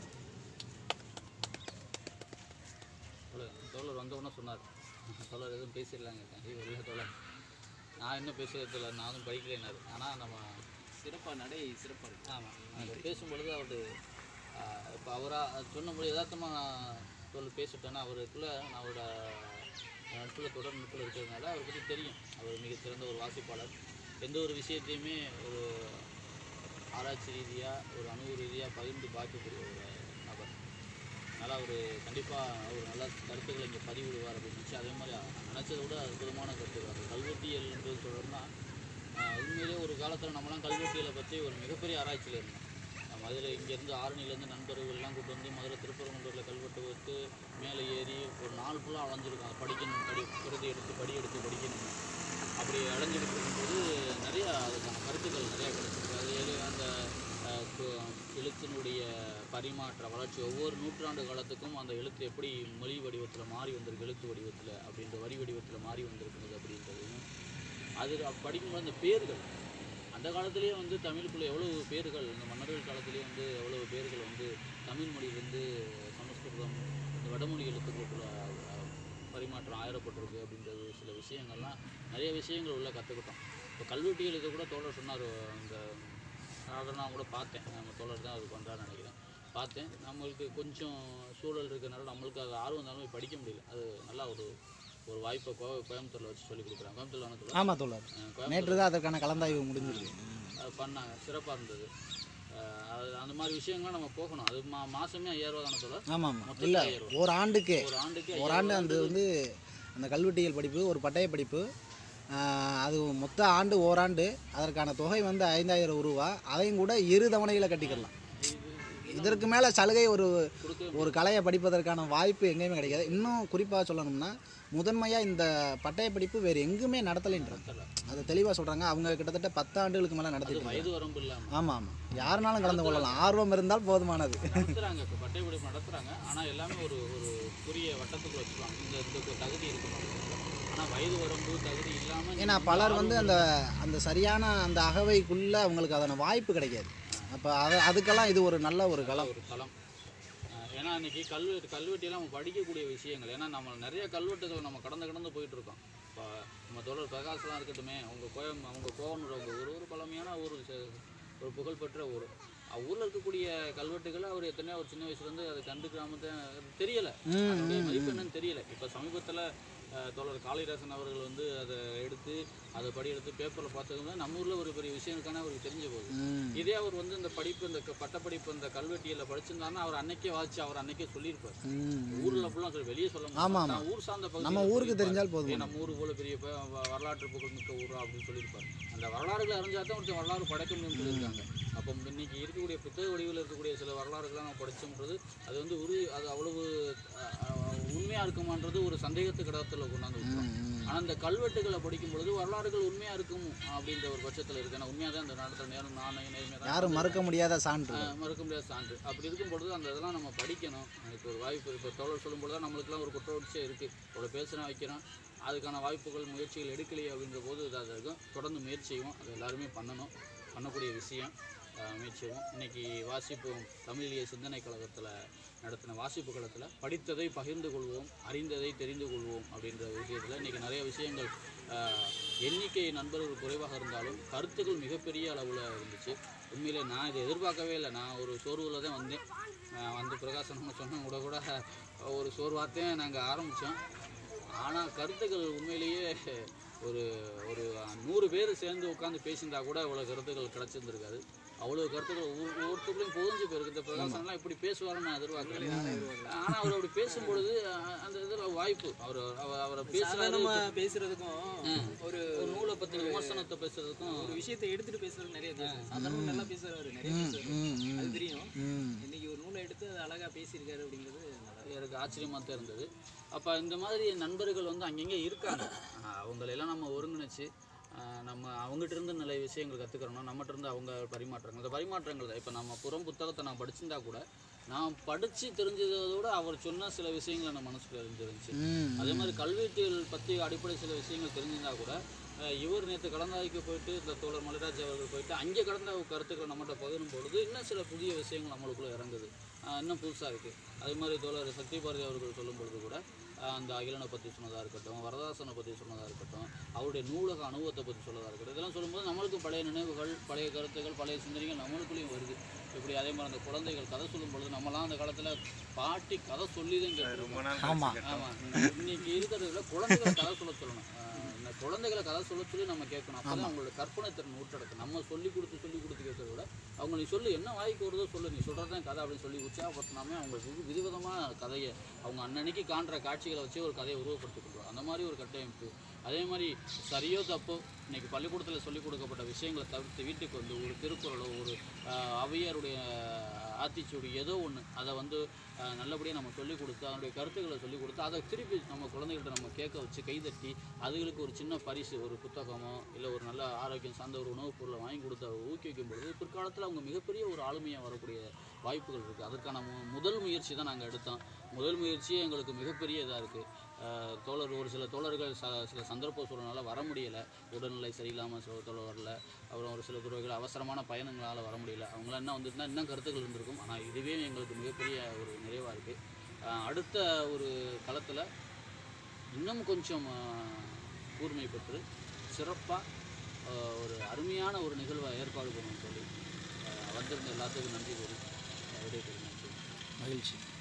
தோழர் தோழர் வந்த உடனே சொன்னார் தோழர் எதுவும் பேசிடலாங்க ஐயோ இல்லை தோழர் நான் இன்னும் பேசுறது இல்லை நானும் படிக்கலைனாரு ஆனால் நம்ம சிறப்பாக நடை சிறப்பாக இருக்கு ஆமாம் அவர் பேசும்பொழுது அவர் இப்போ அவராக சொன்னபோது யதார்த்தமாக தோழர் பேசிட்டேன்னா அவருக்குள்ள நான் அவரோட நட்பில் தொடர் நட்பில் இருக்கிறதுனால அவரை பற்றி தெரியும் அவர் மிகச்சிறந்த ஒரு வாசிப்பாளர் எந்த ஒரு விஷயத்தையுமே ஒரு ஆராய்ச்சி ரீதியாக ஒரு அணுகு ரீதியாக பகிர்ந்து பார்க்கக்கூடிய ஒரு நபர் அதனால் அவர் கண்டிப்பாக ஒரு நல்ல கருத்துக்களை இங்கே பதிவிடுவார் அப்படின்னு நினச்சி அதே மாதிரி நினச்சதை விட அற்புதமான கருத்துக்கள் அந்த கல்வெட்டியல் என்று சொல்லணும்னா ஆஹ் உண்மையிலே ஒரு காலத்தில் நம்மலாம் கல்வெட்டியலை பற்றி ஒரு மிகப்பெரிய ஆராய்ச்சியில் இருந்தோம் நம்ம மதுரை இங்கேருந்து ஆரணிலேருந்து நண்பர்கள் எல்லாம் கூட்டு வந்து மதுரை திருப்பரங்குன்றூரில் கல்வெட்டு வைத்து மேலே ஏறி ஒரு நாள் ஃபுல்லாக அலைஞ்சிருக்கோம் அதை படிக்கணும் படி பிரதி எடுத்து படி எடுத்து படிக்கணும் அப்படி அடைஞ்சிக்கிட்டு இருக்கும்போது நிறையா அதுக்கான கருத்துக்கள் நிறையா கிடைச்சிருக்கு அது எழு- அந்த அஹ், கு- எழுத்தினுடைய பரிமாற்ற வளர்ச்சி ஒவ்வொரு நூற்றாண்டு காலத்துக்கும் அந்த எழுத்து எப்படி மொழி வடிவத்தில் மாறி வந்திருக்கு எழுத்து வடிவத்தில் அப்படின்ற வரி வடிவத்தில் மாறி வந்திருக்குது அப்படின்றதையும் அது அப்ப படிக்கும்போது அந்த பேர்கள் அந்த காலத்திலேயே வந்து தமிழுக்குள்ள எவ்வளவு பேர்கள் இந்த மன்னர்கள் காலத்திலேயே வந்து எவ்வளவு பேர்கள் வந்து தமிழ் மொழியிலேருந்து சமஸ்கிருதம் இந்த வடமொழி எழுத்துக்களுக்குள்ள அஹ், பரிமாற்றம் ஆயிரப்பட்டிருக்கு அப்படின்றது சில விஷயங்கள்லாம் நிறைய விஷயங்கள் உள்ள கற்றுக்கிட்டோம் இப்போ கல்வெட்டி எழுத கூட தோழர் சொன்னார் இந்த அதை நான் கூட பார்த்தேன் நம்ம தோழர் தான் அது பண்ணுறான்னு நினைக்கிறேன் பார்த்தேன் நம்மளுக்கு கொஞ்சம் சூழல் இருக்கிறனால நம்மளுக்கு அது ஆர்வம் இருந்தாலும் போய் படிக்க முடியல அது நல்லா ஒரு ஒரு வாய்ப்பை கோ கோயம்புத்தூரில் வச்சு சொல்லி கொடுக்குறாங்க கோயம்புத்தூர்ல வனத்தில் ஆமாம் தோழர் நேற்று தான் அதற்கான கலந்தாய்வு முடிஞ்சிருக்கு அது பண்ணாங்க சிறப்பாக இருந்தது அஹ் அது அந்த மாதிரி விஷயங்கள்லாம் நம்ம போகணும் அது மா மாதமே ஐயாயிரம் ரூபா தானே தோழர் ஆமாம் ஆமாம் மொத்தம் இல்லை ஐயாயிரம் ஒரு ஆண்டுக்கு ஒரு ஆண்டுக்கு ஒரு ஆண்டு அந்த வந்து அந்த கல்வெட்டியல் படிப்பு ஒரு பட்டய படிப்பு ஆஹ், அது மொத்த ஆண்டு ஓராண்டு அதற்கான தொகை வந்து ஐந்தாயிரம் ரூபா அதையும் கூட இரு தவணைகளை கட்டிக்கலாம் இதற்கு மேலே சலுகை ஒரு ஒரு கலையை படிப்பதற்கான வாய்ப்பு எங்கேயுமே கிடைக்காது இன்னும் குறிப்பாக சொல்லணும்னா முதன்மையாக இந்த பட்டய படிப்பு வேறு எங்குமே நடத்தலைன்றாங்க அதை தெளிவாக சொல்கிறாங்க அவங்க கிட்டத்தட்ட பத்து ஆண்டுகளுக்கு மேலே நடத்திட்டு இருக்காங்க வயது வரம்பு இல்லாமல் ஆமாம் ஆமாம் யாருனாலும் கலந்து கொள்ளலாம் ஆர்வம் இருந்தால் போதுமானது நடத்துகிறாங்க இப்போ பட்டய படிப்பு நடத்துகிறாங்க ஆனால் எல்லாமே ஒரு ஒரு குறிய வட்டத்துக்குள்ள வச்சுருவாங்க இந்த இந்த தகுதி இருக்கணும் ஆனால் வயது வரம்பு தகுதி இல்லாமல் ஏன்னா பலர் வந்து அந்த அந்த சரியான அந்த அகவைக்குள்ளே அவங்களுக்கு அதன வாய்ப்பு கிடைக்காது அப்போ அதை அதுக்கெல்லாம் இது ஒரு நல்ல ஒரு களம் ஒரு களம் அஹ் ஏன்னா இன்னைக்கு கல்வெட்டு கல்வெட்டியெல்லாம் நம்ம படிக்கக்கூடிய விஷயங்கள் ஏன்னா நம்ம நிறைய கல்வெட்டுகள் நம்ம கடந்து கடந்து போயிட்டு இருக்கோம் இப்போ நம்ம தொடர் பிரகாஷ்லாம் இருக்கட்டுமே உங்கள் கோயம் அவங்க கோவனூர் அவங்க ஒரு ஒரு பழமையான ஊர் ச- ஒரு புகழ்பெற்ற ஊர் ஊரில் இருக்கக்கூடிய கல்வெட்டுகளை அவர் எத்தனையோ ஒரு சின்ன வயசுலேருந்து அதை கண்டுக்காம தான் தெரியலை அதனுடைய மதிப்பு என்னன்னு தெரியல இப்போ சமீபத்தில் தோழர் காளிதாசன் அவர்கள் வந்து அதை எடுத்து அதை படி எடுத்து பேப்பரில் பார்த்ததுமே நம்ம ஊரில் ஒரு பெரிய விஷயம் இருக்கானே அவருக்கு தெரிஞ்ச போகுது ம் இதே அவர் வந்து இந்த படிப்பு இந்த க- பட்டப்படிப்பு இந்த கல்வெட்டியில் படிச்சிருந்தாருன்னா அவர் அன்னைக்கே வாசிச்சு அவர் அன்னைக்கே சொல்லியிருப்பார் ம் ஊரில் ஃபுல்லாக வெளியே சொல்ல ஆமா, மாட்டார் ஆமா. தான் ஊர் சார்ந்த பகுதியில நம்ம ஊருக்கு சொல்லியிருப்பார். தெரிஞ்சால் போதும் ஏன் நம்ம ஊர் போல பெரிய ப- வ- வரலாற்று புகழ்மிக்க ஊரா அப்படின்னு சொல்லியிருப்பார் அந்த வரலாறுகளை அறிஞ்சா தான் ஒருத்தர் வரலாறு படைக்க முடியும்னு சொல்லியிருக்காங்க அப்போ இன்னைக்கு இருக்கக்கூடிய புத்தக வடிவில் இருக்கக்கூடிய சில வரலாறுகள்லாம் நம்ம படிச்சோம்ன்றது அது வந்து உரு அது அவ்வளவு உண்மையாக இருக்குமான்றது ஒரு சந்தேகத்துக்கு இடத்துல கொண்டாந்து விட்டுரும் ம் ம் ஆனால் இந்த கல்வெட்டுகளை படிக்கும் பொழுது வரலாறுகள் உண்மையாக இருக்கும் அப்படின்ற ஒரு பட்சத்தில் இருக்கு ஏன்னா உண்மையாக தான் இந்த நாட்டில் நேரம் நாணய நேர்மையாக தான் யாரும் மறுக்க முடியாத சான்று ஆஹ் மறுக்க முடியாத சான்று அப்படி இருக்கும் பொழுது அந்த இதெல்லாம் நம்ம படிக்கணும் இப்போ ஒரு வாய்ப்பு இப்போ தோழர் சொல்லும் பொழுது தான் நம்மளுக்குலாம் ஒரு குற்ற உணர்ச்சியே இருக்குது இவ்வளோ பேசுனா வைக்கிறோம் அதுக்கான வாய்ப்புகள் முயற்சிகள் எடுக்கலையே அப்படின்ற போது இது அது இருக்கும் தொடர்ந்து முயற்சி செய்வோம் அது எல்லாருமே பண்ணணும் பண்ணக்கூடிய விஷயம் ஆஹ் முயற்சி செய்வோம் இன்னைக்கு வாசிப்போம் தமிழிய சிந்தனை கழகத்தில் நடத்தின வாசிப்பு களத்தில் படித்ததை பகிர்ந்து கொள்வோம் அறிந்ததை தெரிந்து கொள்வோம் அப்படின்ற விஷயத்தில் இன்றைக்கி நிறைய விஷயங்கள் ஆஹ் எண்ணிக்கை நண்பர்கள் குறைவாக இருந்தாலும் கருத்துக்கள் மிகப்பெரிய அளவில் இருந்துச்சு உண்மையிலே நான் இதை எதிர்பார்க்கவே இல்லை நான் ஒரு சோர்வில் தான் வந்தேன் ஆஹ் வந்து பிரகாசன் சொன்ன கூட கூட ஒரு சோர்வாத்தையும் நாங்கள் ஆரம்பித்தோம் ஆனால் கருத்துக்கள் உண்மையிலேயே ஒரு ஒரு நூறு பேர் சேர்ந்து உட்காந்து பேசியிருந்தா கூட இவ்வளோ கருத்துக்கள் கிடச்சிருந்துருக்காது அவ்வளோ கருத்துக்கள் ஒவ்வொரு- ஒவ்வொருத்தருக்குள்ளேயும் புரிஞ்சு போயிருக்கு இந்த பிரகாசன்லாம் இப்படி பேசுவாருன்னு நான் எதிர்பார்க்கல ஆனால் அவர் அப்படி பேசும்பொழுது அஹ், அந்த இதில் வாய்ப்பு அவர் அவர் அவரை பேசுகிறாரு சாதாரணமா பேசுறதுக்கும் ஒரு ஒரு நூலை பற்றி விமர்சனத்தை பேசுறதுக்கும் ஒரு விஷயத்தை எடுத்துட்டு பேசுறது நிறைய பேசுறாரு சாதாரணமா நல்லா பேசுறாரு நிறைய பேசுறாரு ம் ம் அது தெரியும் ம் இன்னைக்கு ஒரு நூலை எடுத்து அது அழகா பேசியிருக்காரு அப்படிங்கிறது நல்லா எனக்கு ஆச்சரியமாக தான் இருந்தது அப்போ இந்த மாதிரி நண்பர்கள் வந்து அங்கங்கே இருக்காங்க ஆஹ் அவங்களெல்லாம் நம்ம ஒருங்கிணைச்சு ஆஹ் நம்ம அவங்ககிட்ட இருந்து நிறைய விஷயங்கள் கற்றுக்கிறோம் நம்மகிட்ட இருந்து அவங்க பரிமாற்றங்கள் இந்த பரிமாற்றங்கள் தான் இப்போ நம்ம புறம் புத்தகத்தை நான் படிச்சிருந்தா கூட நான் படித்து தெரிஞ்சதை விட அவர் சொன்ன சில விஷயங்கள் நம்ம மனசுக்குள்ள இருந்துருந்துச்சு ம் அதே மாதிரி கல்வெட்டியல் பற்றி அடிப்படை சில விஷயங்கள் தெரிஞ்சிருந்தா கூட அஹ் இவர் நேற்று கலந்தாய்க்கு போயிட்டு இந்த தோழர் மலைராஜ் அவர்கள் போயிட்டு அங்கே கடந்த கருத்துக்களை நம்மகிட்ட பகிரும் பொழுது இன்னும் சில புதிய விஷயங்கள் நம்மளுக்குள்ளே இறங்குது அஹ் இன்னும் புதுசாக இருக்குது அதே மாதிரி தோழர் சக்தி பாரதி அவர்கள் சொல்லும் பொழுது கூட அஹ் அந்த அகிலனை பற்றி சொன்னதாக இருக்கட்டும் வரதாசனை பற்றி சொன்னதாக இருக்கட்டும் அவருடைய நூலக அனுபவத்தை பற்றி சொன்னதாக இருக்கட்டும் இதெல்லாம் சொல்லும்போது நம்மளுக்கும் பழைய நினைவுகள் பழைய கருத்துக்கள் பழைய சிந்தனைகள் நம்மளுக்குள்ளேயும் வருது இப்படி அதே மாதிரி அந்த குழந்தைகள் கதை சொல்லும் பொழுது நம்மலாம் அந்த காலத்தில் பாட்டி கதை சொல்லி தான் கேட்டிருக்கோம் ரொம்ப நாள் ஆமா. கழிச்சு கேட்டோம். ஆமா இன்னைக்கு இருக்கிறத விட குழந்தைகளை கதை சொல்ல சொல்லணும் ஆஹ் இந்த குழந்தைகளை கதை சொல்ல சொல்லி நம்ம கேட்கணும் அப்பதான் அவங்களோட கற்பனை திறன் ஊட்டெடுக்கும் நம்ம சொல்லி கொடுத்து சொல்லி கொடுத்து கேட்கறத விட அவங்க நீ சொல்லு என்ன வாய்க்கு வருதோ சொல்லு நீ சொல்றதுதான் கதை அப்படின்னு சொல்லி உற்சாகப்படுத்தினாமே அவங்க வித- விதவிதமான கதையை அவங்க அன்னன்னைக்கு காண்ற காட்சிகளை வச்சு ஒரு கதையை உருவப்படுத்தி கொள்வாங்க அந்த மாதிரி ஒரு கட்டமைப்பு அதே மாதிரி சரியோ தப்போ இன்னைக்கு பள்ளிக்கூடத்தில் சொல்லிக் கொடுக்கப்பட்ட விஷயங்களை தவிர்த்து வீட்டுக்கு வந்து ஒரு திருக்குறளோ ஒரு ஆஹ், ஔவையாருடைய ஆத்திச்சூடி ஏதோ ஒன்று அதை வந்து ஆஹ், நல்லபடியாக நம்ம சொல்லிக் கொடுத்து அதனுடைய கருத்துக்களை சொல்லிக் கொடுத்து அதை திருப்பி நம்ம குழந்தைகள்ட்ட நம்ம கேட்க வச்சு கைதட்டி அதுகளுக்கு ஒரு சின்ன பரிசு ஒரு புத்தகமோ இல்லை ஒரு நல்ல ஆரோக்கியம் சார்ந்த ஒரு உணவுப் பொருளை வாங்கி கொடுத்து அதை ஊக்குவிக்கும் பொழுது பிற்காலத்தில் அவங்க மிகப்பெரிய ஒரு ஆளுமையாக வரக்கூடிய வாய்ப்புகள் இருக்குது அதுக்கான மு- முதல் முயற்சி தான் நாங்கள் எடுத்தோம் முதல் முயற்சியே எங்களுக்கு மிகப்பெரிய இதாக இருக்குது தோழர் ஒரு சில தோழர்கள் ச சில சந்தர்ப்ப சூழ்நிலை வர முடியலை உடல்நிலை சரியில்லாமல் சில தோழர் வரல அப்புறம் ஒரு சில துறைகள் அவசரமான பயணங்களால் வர முடியல அவங்களாம் என்ன வந்துட்டுனா இன்னும் கருத்துக்கள் இருந்திருக்கும் ஆனால் இதுவே எங்களுக்கு மிகப்பெரிய ஒரு நிறைவாக இருக்குது அடுத்த ஒரு களத்தில் இன்னும் கொஞ்சம் ஆஹ், கூர்மை பெற்று சிறப்பாக ஒரு அருமையான ஒரு நிகழ்வை ஏற்பாடு பண்ணணும்னு சொல்லி ஆஹ், வந்திருந்த எல்லாத்துக்கும் நன்றி கூறி விடைபெறுகிறேன் மகிழ்ச்சி